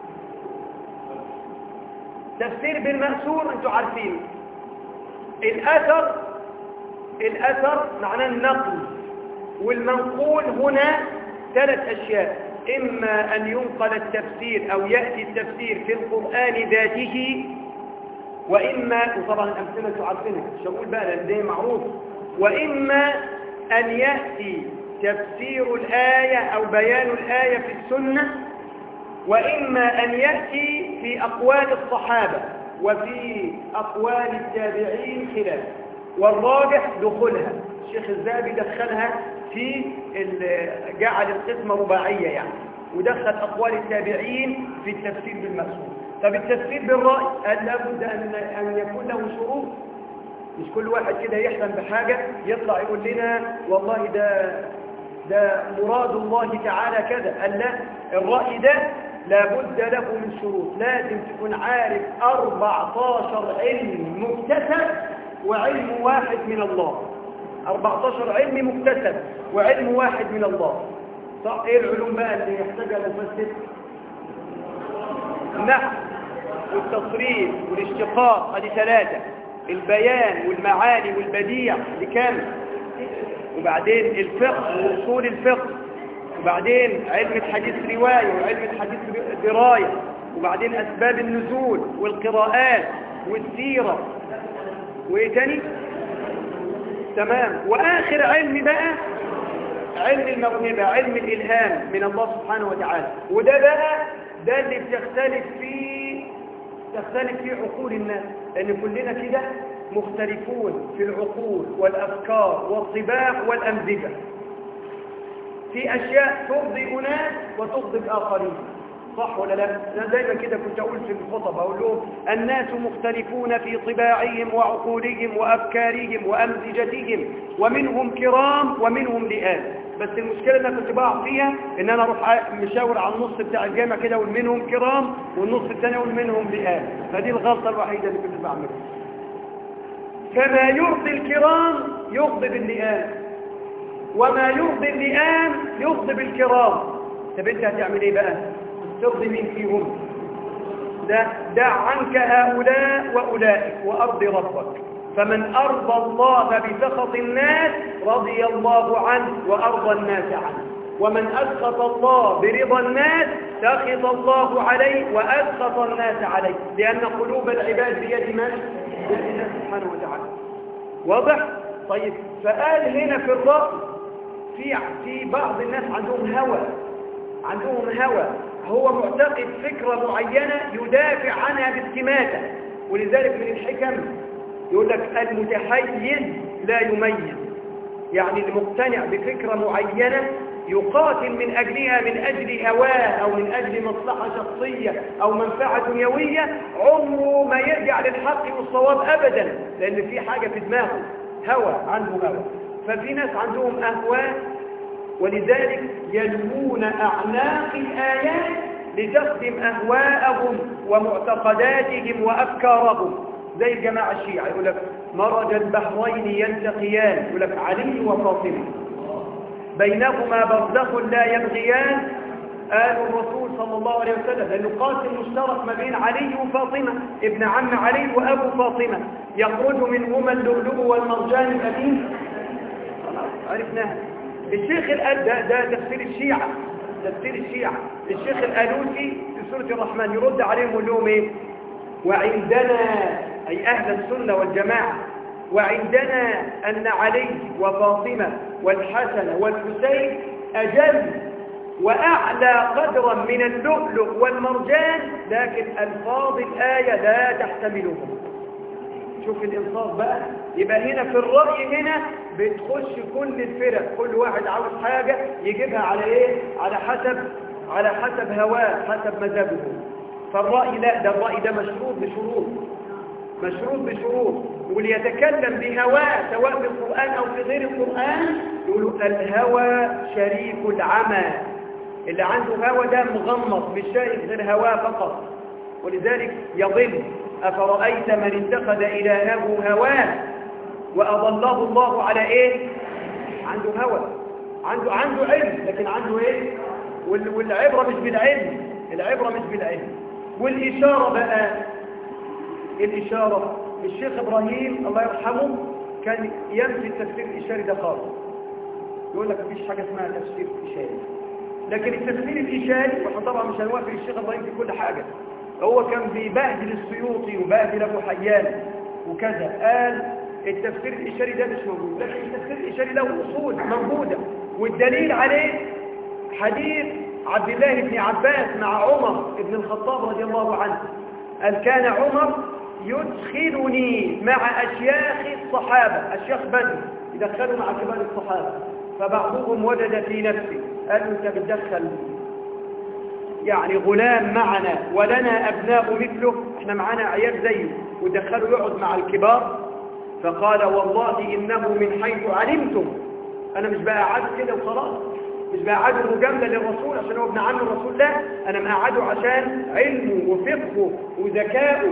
تفسير بالمأسور انتوا عارفين الأثر الأثر معناه النقل والمنقول هنا ثلاث أشياء إما أن ينقل التفسير أو يأتي التفسير في القرآن ذاته وإما وطبعا الأمثلة تعرفينها مش هقول بقى لأن ده معروف وإما أن يأتي تفسير الآية أو بيان الآية في السنة وإما أن يأتي في أقوال الصحابة وفي أقوال التابعين خلاف والراجح دخولها الشيخ الزابي دخلها في جعل القسمة رباعية يعني ودخل أقوال التابعين في التفسير بالمأسور طب التفسير بالرأي قال لابد أن, أن يكون له شروط مش كل واحد كده يحلم بحاجة يطلع يقول لنا والله ده ده مراد الله تعالى كذا قال لا الرأي ده لابد له من شروط لازم تكون عارف 14 علم مكتسب وعلم واحد من الله 14 علم مكتسب وعلم واحد من الله صح ايه العلوم بقى اللي يحتاجها المفسر النحو والتصريف والاشتقاق ادي ثلاثه البيان والمعاني والبديع دي كام وبعدين الفقه واصول الفقه وبعدين علم الحديث روايه وعلم الحديث درايه وبعدين اسباب النزول والقراءات والسيره وايه تاني تمام واخر علم بقى علم الموهبه علم الالهام من الله سبحانه وتعالى وده بقى ده اللي بتختلف فيه تختلف فيه عقول الناس لان كلنا كده مختلفون في العقول والافكار والطباع والامزجه في اشياء ترضي اناس وتغضب اخرين صح ولا لا انا دايما كده كنت اقول في الخطب اقول لهم الناس مختلفون في طباعهم وعقولهم وافكارهم وامزجتهم ومنهم كرام ومنهم لئام بس المشكله اللي انا كنت بقع فيها ان انا اروح مشاور على النص بتاع الجامع كده اقول منهم كرام والنص الثاني اقول منهم لئام فدي الغلطه الوحيده اللي كنت بعملها فما يرضي الكرام يغضب اللئام وما يرضي اللئام يغضب الكرام طب انت هتعمل ايه بقى ترضي مين فيهم دع, دع عنك هؤلاء وأولئك وأرضي ربك فمن أرضى الله بسخط الناس رضي الله عنه وأرضى الناس عنه ومن أسخط الله برضا الناس سخط الله عليه وأسخط الناس عليه لأن قلوب العباد بيد من؟ بيد الله سبحانه وتعالى واضح؟ طيب فقال هنا في الرأي في في بعض الناس عندهم هوى عندهم هوى هو معتقد فكرة معينة يدافع عنها باستماتة ولذلك من الحكم يقول لك المتحيز لا يميز يعني المقتنع بفكرة معينة يقاتل من أجلها من أجل هواه أو من أجل مصلحة شخصية أو منفعة دنيوية عمره ما يرجع للحق والصواب أبدا لأن في حاجة في دماغه هوى عنده هوى ففي ناس عندهم أهواء ولذلك يلوون أعناق الآيات لتخدم أهواءهم ومعتقداتهم وأفكارهم زي الجماعة الشيعة يقول لك مرج البحرين يلتقيان يقول لك علي وفاطمة بينهما برزخ لا يبغيان قال الرسول صلى صلى الله عليه وسلم لأنه قاسم مشترك ما بين علي وفاطمة ابن عم علي وأبو فاطمة يخرج منهما اللؤلؤ والمرجان الأمين خلاص عرفناها الشيخ الأل ده, ده تفسير الشيعة تفسير الشيعة الشيخ الألوسي في سورة الرحمن يرد عليهم ويقول لهم ايه وعندنا أي أهل السنة والجماعة وعندنا أن علي وفاطمة والحسن والحسين أجل وأعلى قدرا من اللؤلؤ والمرجان لكن ألفاظ الآية لا تحتملهم شوف الإنصاف بقى يبقى هنا في الرأي هنا بتخش كل الفرق كل واحد عاوز حاجة يجيبها على إيه على حسب على حسب هواه حسب مزاجه فالرأي لا ده الرأي ده مشروط بشروط مشروط بشروط واللي يتكلم بهواه سواء في القرآن أو في غير القرآن يقولوا الهوى شريك العمى اللي عنده هوى ده مغمض مش شايف غير هواه فقط ولذلك يضل أفرأيت من اتخذ إلهه هواه وأضله الله على إيه عنده هوى عنده عنده علم لكن عنده إيه وال- والعبرة مش بالعلم العبرة مش بالعلم والإشارة بقى الإشارة الشيخ إبراهيم الله يرحمه كان ينفي التفسير الإشاري ده خالص يقول لك مفيش حاجة اسمها تفسير إشاري لكن التفسير الإشاري واحنا طبعا مش هنوافق الشيخ إبراهيم في كل حاجة هو كان بيبهدل السيوطي وبهدل أبو حيان وكذا قال التفسير الإشاري ده مش موجود لكن التفسير الإشاري له أصول موجودة والدليل عليه حديث عبد الله بن عباس مع عمر بن الخطاب رضي الله عنه قال كان عمر يدخلني مع أشياخ الصحابة أشياخ بدر يدخلوا مع كبار الصحابة فبعضهم وجد في نفسه قال له أنت بتدخل يعني غلام معنا ولنا أبناء مثله احنا معنا عيال زيه ودخلوا يقعد مع الكبار فقال والله إنه من حيث علمتم أنا مش بقعد كده وخلاص مش بقعده مجاملة للرسول عشان هو ابن عم الرسول لا أنا مقعده عشان علمه وفقه وذكائه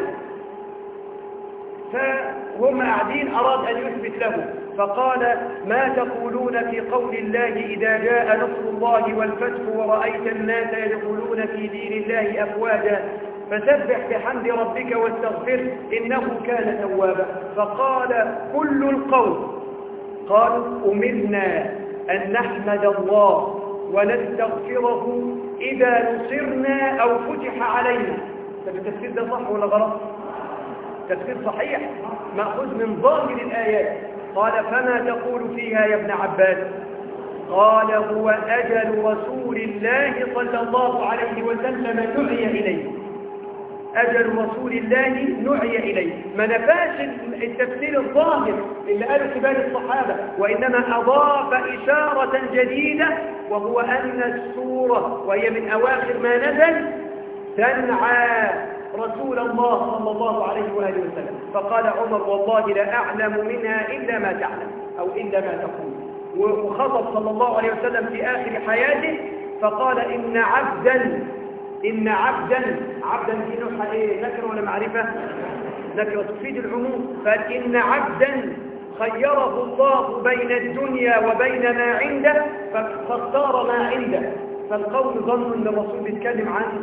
فهم قاعدين أراد أن يثبت له فقال ما تقولون في قول الله إذا جاء نصر الله والفتح ورأيت الناس يدخلون في دين الله أفواجا فسبح بحمد ربك واستغفر إنه كان توابا فقال كل القوم قالوا أمرنا أن نحمد الله ونستغفره إذا نصرنا أو فتح علينا طب التفسير ده صح ولا غلط؟ تفسير صحيح مأخوذ من ظاهر الآيات قال فما تقول فيها يا ابن عباس قال هو أجل رسول الله صلى الله عليه وسلم نعي إليه أجل رسول الله نعي إليه ما نفاش التفسير الظاهر اللي قاله كبار الصحابة وإنما أضاف إشارة جديدة وهو أن السورة وهي من أواخر ما نزل تنعى رسول الله صلى الله عليه وآله وسلم فقال عمر والله لا أعلم منها إلا ما تعلم أو إلا ما تقول وخطب صلى الله عليه وسلم في آخر حياته فقال إن عبدا إن عبدا عبدا دي نوحة إيه نكرة ولا معرفة نكرة تفيد العموم قال إن عبدا خيره الله بين الدنيا وبين ما عنده فاختار ما عنده فالقوم ظنوا أن الرسول بيتكلم عنه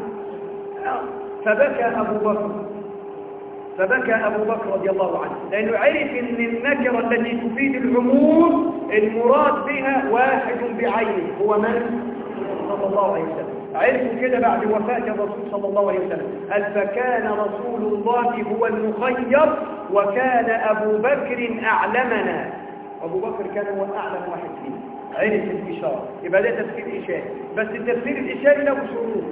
فبكى أبو بكر فبكى أبو بكر رضي الله عنه لأنه عرف أن النكرة التي تفيد العموم المراد بها واحد بعينه هو من؟ صلى الله عليه وسلم عرفوا كده بعد وفاة الرسول صلى الله عليه وسلم قال فكان رسول الله هو المخير وكان أبو بكر أعلمنا أبو بكر كان هو أعلم واحد فينا عرف الإشارة يبقى ده تفسير إشاري بس التفسير الإشاري له شروط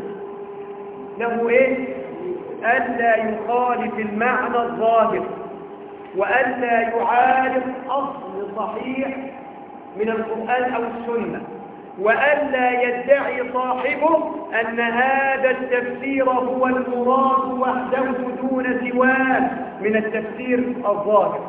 له ايه ألا يخالف المعنى الظاهر وألا يعارض أصل صحيح من القرآن أو السنة وألا يدعي صاحبه أن هذا التفسير هو المراد وحده دون سواه من التفسير الظاهر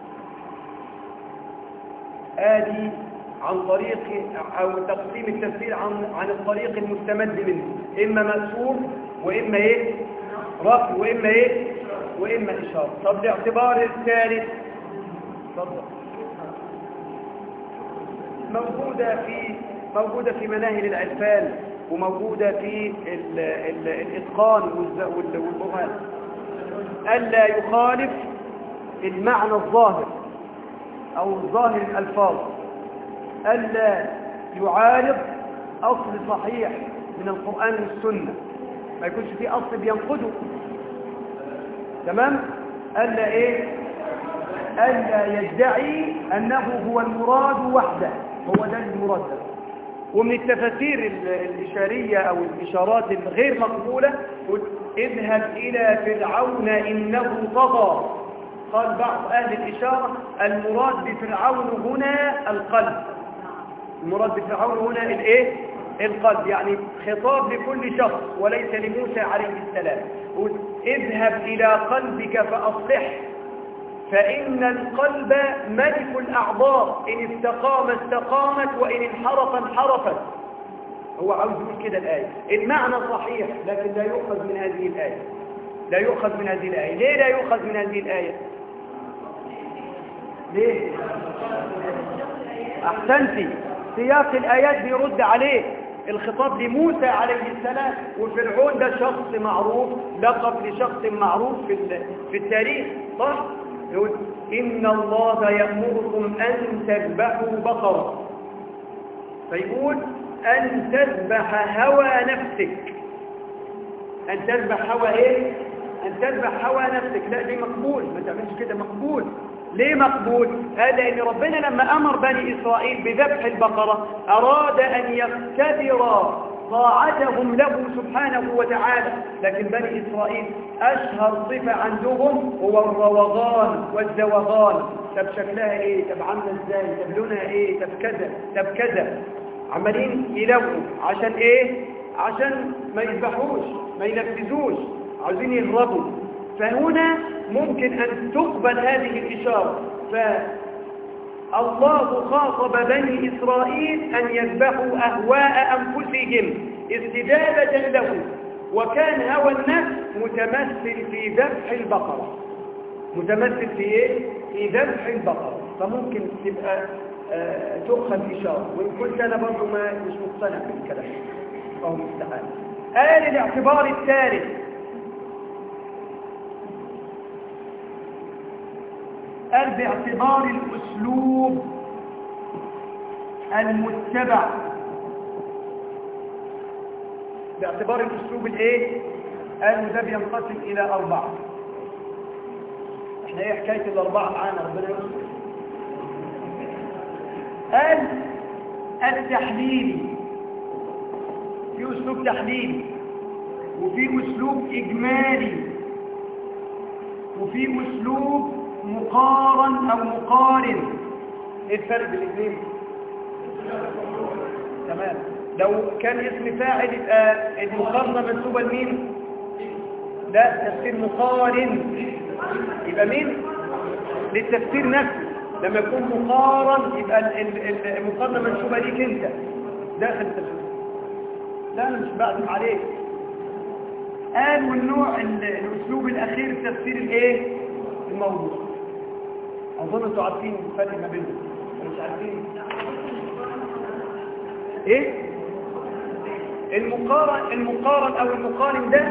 آدي عن طريق أو تقسيم التفسير عن عن الطريق المستمد منه إما مأثور وإما إيه رفع وإما إيه وإما إشارة طب الاعتبار الثالث تفضل موجودة في موجودة في مناهل العرفان وموجودة في ال ال الإتقان والز- وال- والبرهان ألا يخالف المعنى الظاهر أو ظاهر الألفاظ ألا يعارض أصل صحيح من القرآن والسنة ما يكونش فيه أصل بينقده تمام ألا إيه ألا يدعي أنه هو المراد وحده هو ده المراد ده. ومن التفاسير ال- الإشارية أو الإشارات الغير مقبولة قل اذهب إلى فرعون إنه طغى قال بعض أهل الإشارة المراد بفرعون هنا القلب المراد بفرعون هنا الايه القلب يعني خطاب لكل شخص وليس لموسى عليه السلام قل اذهب إلى قلبك فأصلح فإن القلب ملك الأعضاء إن استقام استقامت وإن انحرف انحرفت هو عاوز يقول كده الآية المعنى صحيح لكن لا يؤخذ من هذه الآية لا يؤخذ من هذه الآية ليه لا يؤخذ من هذه الآية ليه أحسنتي سياق الآيات بيرد عليه الخطاب لموسى عليه السلام وفرعون ده شخص معروف لقب لشخص معروف في ال- في التاريخ صح يقول إن الله يأمركم أن تذبحوا بقرة فيقول أن تذبح هوى نفسك أن تذبح هوى إيه؟ أن تذبح هوى نفسك لا دي مقبول ما تعملش كده مقبول ليه مقبول؟ هذا أن ربنا لما أمر بني إسرائيل بذبح البقرة أراد أن يختبر طاعتهم له سبحانه وتعالى لكن بني إسرائيل أشهر صفة عندهم هو الروغان والزوغان طب شكلها إيه؟ طب عاملة إزاي؟ طب لونها إيه؟ طب كذا طب كذا عمالين يلووا عشان إيه؟ عشان ما يذبحوش ما ينفذوش عاوزين يهربوا فهنا ممكن أن تقبل هذه الإشارة فالله خاطب بني إسرائيل أن يذبحوا أهواء أنفسهم استجابة له وكان هوى النفس متمثل في ذبح البقرة متمثل في إيه؟ في ذبح البقرة فممكن تبقى آه تؤخذ إشارة وإن كنت أنا برضو ما مش مقتنع بالكلام فهو مستحيل قال الاعتبار الثالث قال باعتبار الأسلوب المتبع باعتبار الأسلوب الايه قالوا ده بينقسم إلى أربعة احنا ايه حكاية الأربعة معانا ربنا يستر قال التحليلي في أسلوب تحليلي وفي أسلوب إجمالي وفي أسلوب مقارن أو مقارن إيه الفرق بين الاثنين؟ تمام لو كان اسم فاعل يبقى المقارنة منسوبة لمين؟ لا تفسير مقارن يبقى مين؟ للتفسير نفسه لما يكون مقارن يبقى ال- ال- ال- المقارنة منسوبة ليك انت داخل التفسير لا انا مش بعزم عليك قال والنوع ال- الاسلوب الاخير التفسير الايه الموضوع اظن انتوا عارفين الفرق ما بينهم ولا مش عارفين ايه المقارن المقارن او المقارن ده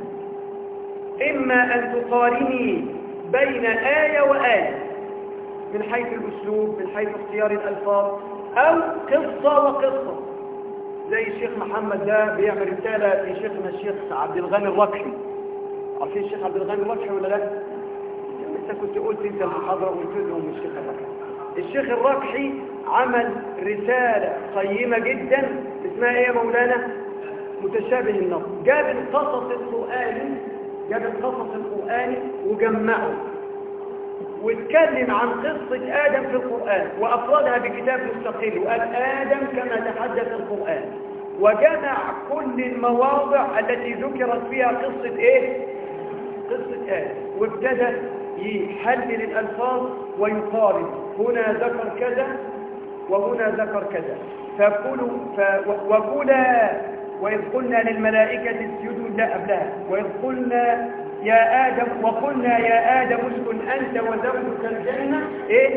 اما ان تقارني بين آية وآية من حيث الاسلوب من حيث اختيار الالفاظ او قصة وقصة زي الشيخ محمد ده بيعمل رسالة في شيخنا الشيخ عبد الغني الركحي عارفين الشيخ عبد الغني الركحي ولا لا؟ انت كنت قلت انت المحاضرة قلت لهم الشيخ الركحي الشيخ الركحي عمل رسالة قيمة جدا اسمها ايه يا مولانا؟ متشابه النص جاب القصص القرآني جاب القصص القرآني وجمعه واتكلم عن قصة آدم في القرآن وأفردها بكتاب مستقل وقال آدم كما تحدث القرآن وجمع كل المواضع التي ذكرت فيها قصة إيه؟ قصة آدم وابتدى يحلل الألفاظ ويقارن هنا ذكر كذا وهنا ذكر كذا فكلوا ف... وكلا وإذ قلنا للملائكة اسجدوا لا قبلها وإذ قلنا يا آدم وقلنا يا آدم اسكن أنت وزوجك الجنة إيه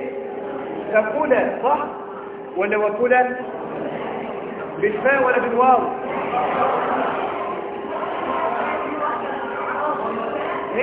فكلا صح ولا وكلا بالفاء ولا بالواو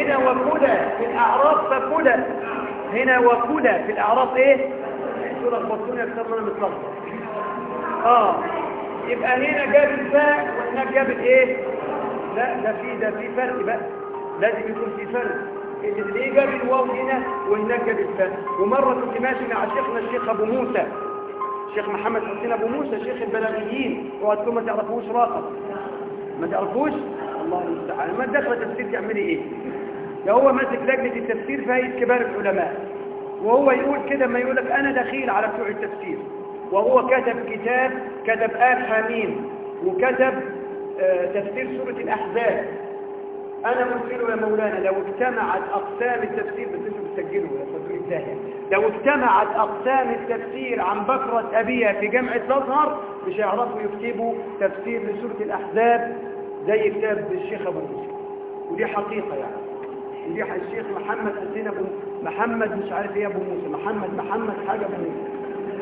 هنا وكلا في الأعراف فكلا هنا وكلا في الأعراف إيه؟ انتوا لخبطوني أكثر ما أنا متلخبط آه يبقى هنا جاب الفاء وهناك جاب الإيه؟ لا ده في ده في فرق بقى لازم يكون في فرق اللي ليه جاب الواو هنا وهناك جاب الفاء ومرة كنت ماشي مع شيخنا الشيخ أبو موسى الشيخ محمد حسين أبو موسى شيخ البلاغيين وقتكم ما تعرفوش راقب ما تعرفوش الله المستعان ما دخل تفسير تعملي ايه ده هو ماسك لجنة التفسير في هيئة كبار العلماء وهو يقول كده ما يقول لك انا دخيل على بتوع التفسير وهو كتب كتاب كتب آل حميم وكتب آه تفسير سورة الأحزاب أنا قلت له يا مولانا لو اجتمعت أقسام التفسير بس انتوا بتسجلوا يا صدوري الزاهر لو اجتمعت أقسام التفسير عن بكرة أبيها في جامعة الأزهر مش هيعرفوا يكتبوا تفسير لسورة الأحزاب زي كتاب الشيخ أبو موسى ودي حقيقة يعني ودي الشيخ محمد حسين أبو محمد مش عارف ايه أبو موسى محمد محمد حاجة أبو موسى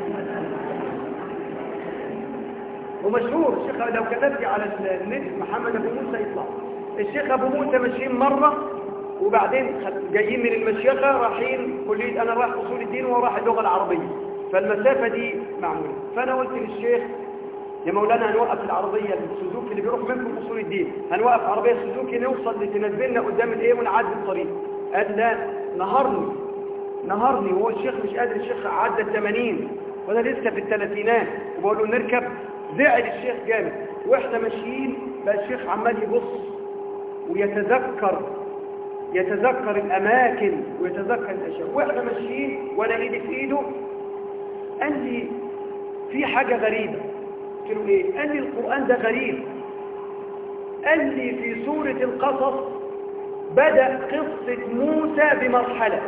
ومشهور الشيخ لو كتبت على النت محمد أبو موسى يطلع الشيخ أبو موسى ماشيين مرة وبعدين جايين من المشيخة رايحين كلية أنا رايح أصول الدين وراح اللغة العربية فالمسافة دي معمولة فأنا قلت للشيخ يا مولانا هنوقف العربية السوزوكي اللي بيروح منكم أصول الدين هنوقف عربية السوزوكي نوصل لتنزلنا قدام الإيه ونعدي الطريق قال لا نهرني نهرني وهو الشيخ مش قادر الشيخ عدى الثمانين وأنا لسه في الثلاثينات وبقول له نركب زعل الشيخ جامد واحنا ماشيين بقى الشيخ عمال يبص ويتذكر يتذكر الأماكن ويتذكر الأشياء وإحنا ماشيين وأنا إيدي في إيده قال لي في حاجة غريبة قلت له إيه؟ قال لي القرآن ده غريب قال لي في سورة القصص بدأ قصة موسى بمرحلة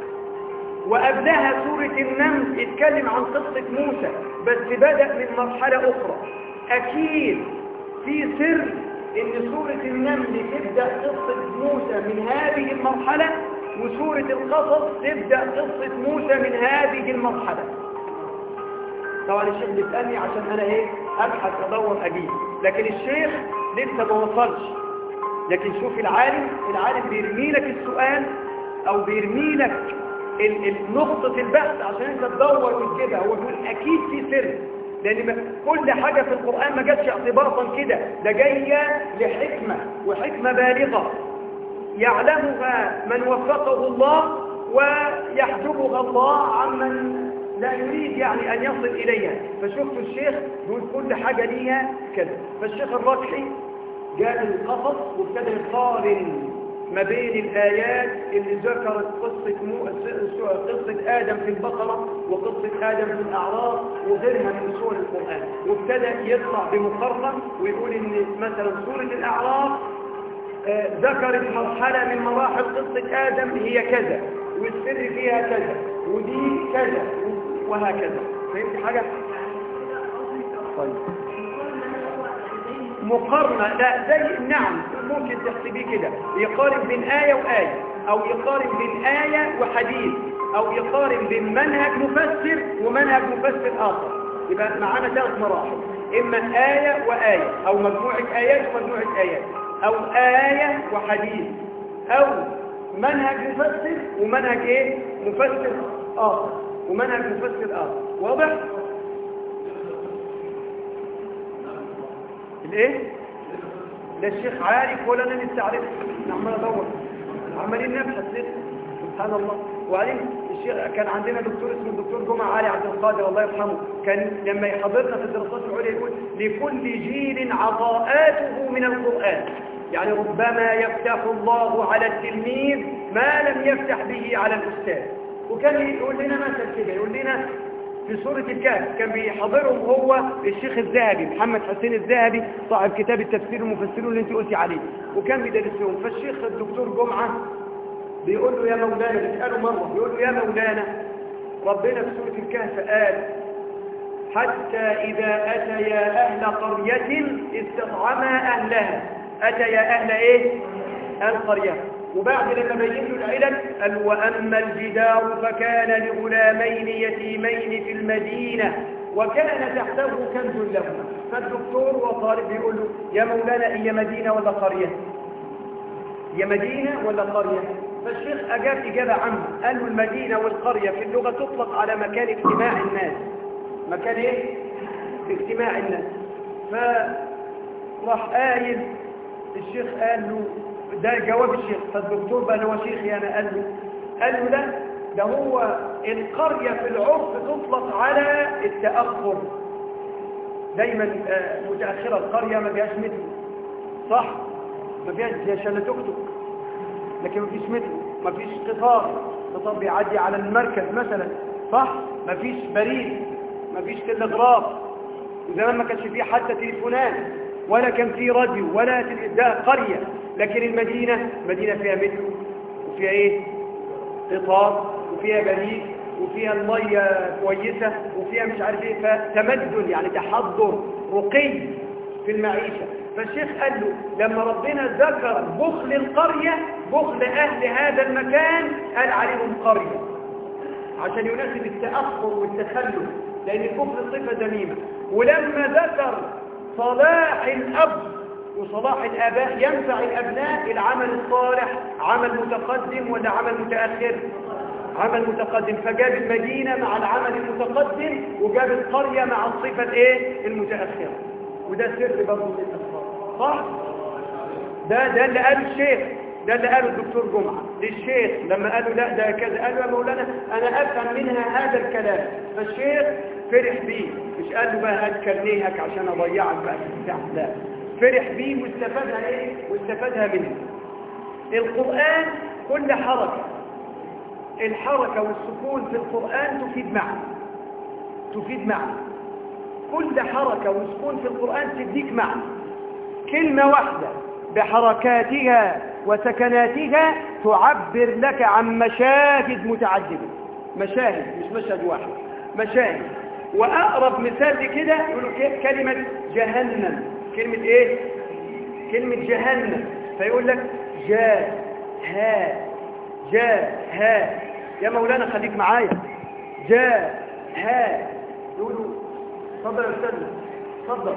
وقبلها سورة النمل يتكلم عن قصة موسى بس بدأ من مرحلة أخرى أكيد في سر ان سورة النمل تبدأ قصة موسى من هذه المرحلة وسورة القصص تبدأ قصة موسى من هذه المرحلة طبعا الشيخ بيسألني عشان انا ايه ابحث ادور اجيب لكن الشيخ لسه ما وصلش لكن شوف العالم العالم بيرمي لك السؤال او بيرمي لك نقطة البحث عشان انت تدور وتجيبها هو بيقول اكيد في سر لأن كل حاجة في القرآن ما جاتش اعتباطا كده ده جاية لحكمة وحكمة بالغة يعلمها من وفقه الله ويحجبها الله عمن لا يريد يعني أن يصل إليها فشفت الشيخ يقول كل حاجة ليها كذا فالشيخ الركحي جاء القصص وابتدى يقارن ما بين الآيات اللي ذكرت قصة, مو... قصة آدم في البقرة وقصة آدم في الأعراف وغيرها من سور القرآن وابتدى يطلع بمقرن ويقول إن مثلا سورة الأعراف آه ذكرت مرحلة من مراحل قصة آدم هي كذا والسر فيها كذا ودي كذا وهكذا فهمت حاجة؟ طيب مقارنة لا زي نعم ممكن تحسبيه كده يقارن بين آية وآية أو يقارن بين آية وحديث أو يقارن بين منهج مفسر ومنهج مفسر آخر يبقى معانا ثلاث مراحل إما آية وآية أو مجموعة آيات ومجموعة آيات أو آية وحديث أو منهج مفسر ومنهج إيه مفسر آخر ومنهج مفسر آخر واضح؟ الايه لا الشيخ عارف ولا انا لسه عارف عمال ادور عمالين نبحث لسه سبحان الله وبعدين الشيخ كان عندنا دكتور اسمه الدكتور جمعه علي عبد القادر الله يرحمه كان لما يحضرنا في الدراسات العليا يقول لكل جيل عطاءاته من القران يعني ربما يفتح الله على التلميذ ما لم يفتح به على الاستاذ وكان يقول لنا مثل كده يقول لنا في سورة الكهف كان بيحضرهم هو الشيخ الذهبي محمد حسين الذهبي صاحب كتاب التفسير المفسرون اللي انت قلتي عليه وكان بيدرس لهم فالشيخ الدكتور جمعة بيقول له يا مولانا بيسأله مرة بيقول له يا مولانا ربنا في سورة الكهف قال حتى إذا أتيا أهل قرية استطعما أهلها أتيا أهل إيه؟ القرية وبعد لما بين له العلل قال وأما الجدار فكان لغلامين يتيمين في المدينة وكان تحته كنز لهما فالدكتور وطالب بيقول له يا مولانا هي مدينة ولا قرية هي مدينة ولا قرية فالشيخ أجاب إجابة عامة قال له المدينة والقرية في اللغة تطلق على مكان اجتماع الناس مكان إيه؟ اجتماع الناس فراح قايل الشيخ قال له ده جواب الشيخ فالدكتور بقى هو شيخي أنا قال له قال له لا ده هو القرية في العرف تطلق على التأخر دايما آه، متأخرة القرية ما فيهاش متر صح ما فيهاش زي شلة توك توك لكن ما فيش مترو ما فيش قطار قطار بيعدي على المركز مثلا صح ما فيش بريد ما فيش تلغراف وزمان ما كانش فيه حتى تليفونات ولا كان فيه راديو ولا تل... ده قرية لكن المدينة مدينة فيها مترو وفيها ايه قطار وفيها بريد وفيها المية كويسة وفيها مش عارف ايه فتمدن يعني تحضر رقي في المعيشة فالشيخ قال له لما ربنا ذكر بخل القرية بخل أهل هذا المكان قال عليهم قرية عشان يناسب التأخر والتخلف لأن البخل صفة ذميمة ولما ذكر صلاح الأب وصلاح الآباء ينفع الأبناء العمل الصالح عمل متقدم ولا عمل متأخر عمل متقدم فجاب المدينة مع العمل المتقدم وجاب القرية مع الصفة الايه المتأخرة وده سر برضه من الأسرار صح ده ده اللي قاله الشيخ ده اللي قاله الدكتور جمعة للشيخ لما قالوا لا ده كذا قالوا يا مولانا أنا أفهم منها هذا الكلام فالشيخ فرح بيه مش قال له بقى هات كرنيهك عشان أضيعك بقى في البتاع لا فرح بيه واستفادها ايه واستفادها منه القرآن كل حركة الحركة والسكون في القرآن تفيد معنى تفيد معنى كل حركة وسكون في القرآن تديك معنى كلمة واحدة بحركاتها وسكناتها تعبر لك عن مشاهد متعددة مشاهد مش مشهد واحد مشاهد وأقرب مثال لكده يقولوا ك- كلمة جهنم كلمة ايه كلمة جهنم فيقول لك جا ها جا ها يا مولانا خليك معايا جا ها يقولوا تفضل يا استاذ تفضل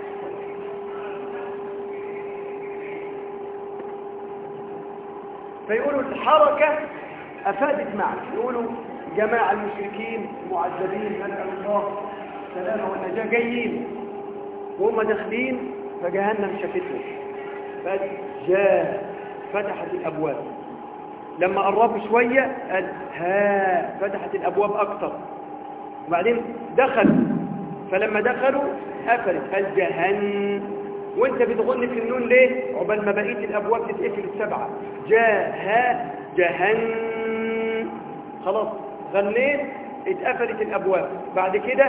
فيقولوا الحركة أفادت معنى يقولوا جماعة المشركين معذبين نسأل الله سلامة والنجاة جايين وهم داخلين فجهنم شافتهم فجاء فتحت الأبواب لما قربوا شوية قال ها فتحت الأبواب أكتر وبعدين دخلوا فلما دخلوا قفلت قال جهن وانت بتغن في النون ليه عقبال ما بقيه الابواب تتقفل السبعه جاها جهن خلاص غنيت اتقفلت الابواب بعد كده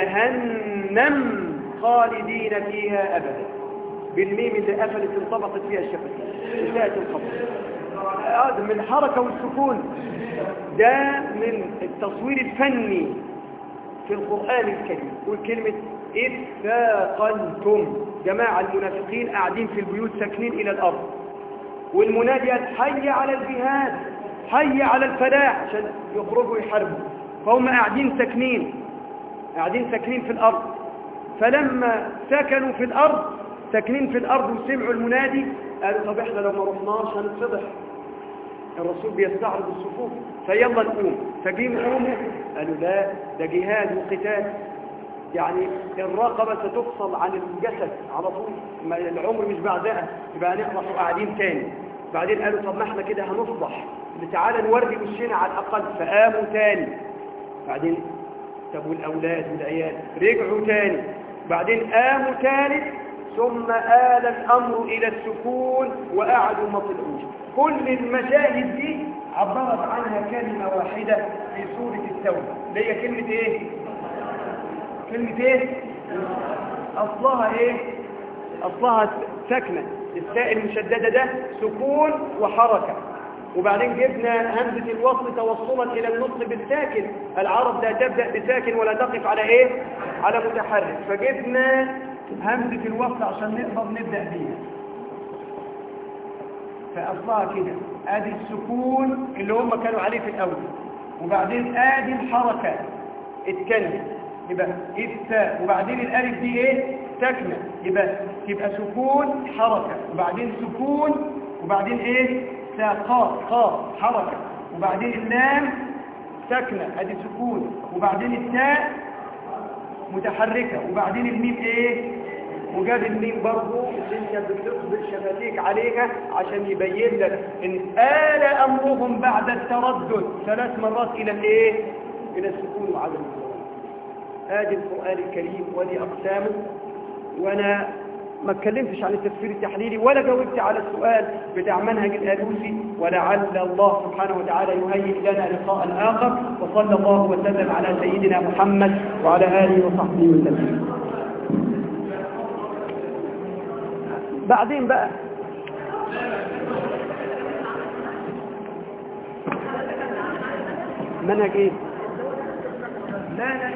جهنم خالدين فيها ابدا بالميم اللي قفلت انطبقت فيها الشفتين انتهت الخبر هذا من الحركه والسكون ده من التصوير الفني في القرآن الكريم يقول كلمة إذ ثاقلتم جماعة المنافقين قاعدين في البيوت ساكنين إلى الأرض والمنادي قال حي على الجهاد حي على الفلاح عشان يخرجوا يحاربوا فهم قاعدين ساكنين قاعدين ساكنين في الأرض فلما سكنوا في الأرض ساكنين في الأرض وسمعوا المنادي قالوا طب احنا لو ما رحناش هنتفضح الرسول بيستعرض الصفوف فيلا نقوم فجيم قوموا قالوا لا ده جهاد وقتال يعني الرقبة ستفصل عن الجسد على طول ما العمر مش بعدها يبقى هنخلص قاعدين تاني بعدين قالوا طب ما احنا كده هنفضح تعالى نوري وشنا على الأقل فقاموا تاني بعدين طب والأولاد والعيال رجعوا تاني بعدين قاموا تالت ثم آل الأمر إلى السكون وقعدوا ما طلعوش كل المشاهد دي عبرت عنها كلمة واحدة في سورة التوبة اللي هي كلمة ايه؟ كلمة ايه؟ أصلها ايه؟ أصلها سكنة الساء المشددة ده سكون وحركة وبعدين جبنا همزة الوصل توصلا إلى النطق بالساكن العرب لا تبدأ بساكن ولا تقف على ايه؟ على متحرك فجبنا همزة الوصل عشان نقدر نبدأ بيها فأصلها كده ادي السكون اللي هم كانوا عليه في الأول وبعدين ادي الحركة اتكلم يبقى التاء وبعدين الالف دي ايه ساكنه يبقى تبقى سكون حركة وبعدين سكون وبعدين ايه ساقا قا حركة وبعدين اللام ساكنة ادي سكون وبعدين التاء متحركة وبعدين الميم ايه وجاب الميم برضو اللي انت بتقبل شفتيك عليها عشان يبين لك ان آل امرهم بعد التردد ثلاث مرات الى الايه الى السكون وعدم الزوال ادي القرآن الكريم ودي اقسامه وانا ما اتكلمتش عن التفسير التحليلي ولا جاوبت على السؤال بتاع منهج الالوسي ولعل الله سبحانه وتعالى يهيئ لنا لقاء اخر وصلى الله وسلم على سيدنا محمد وعلى اله وصحبه وسلم بعدين بقى منهج ايه لا لا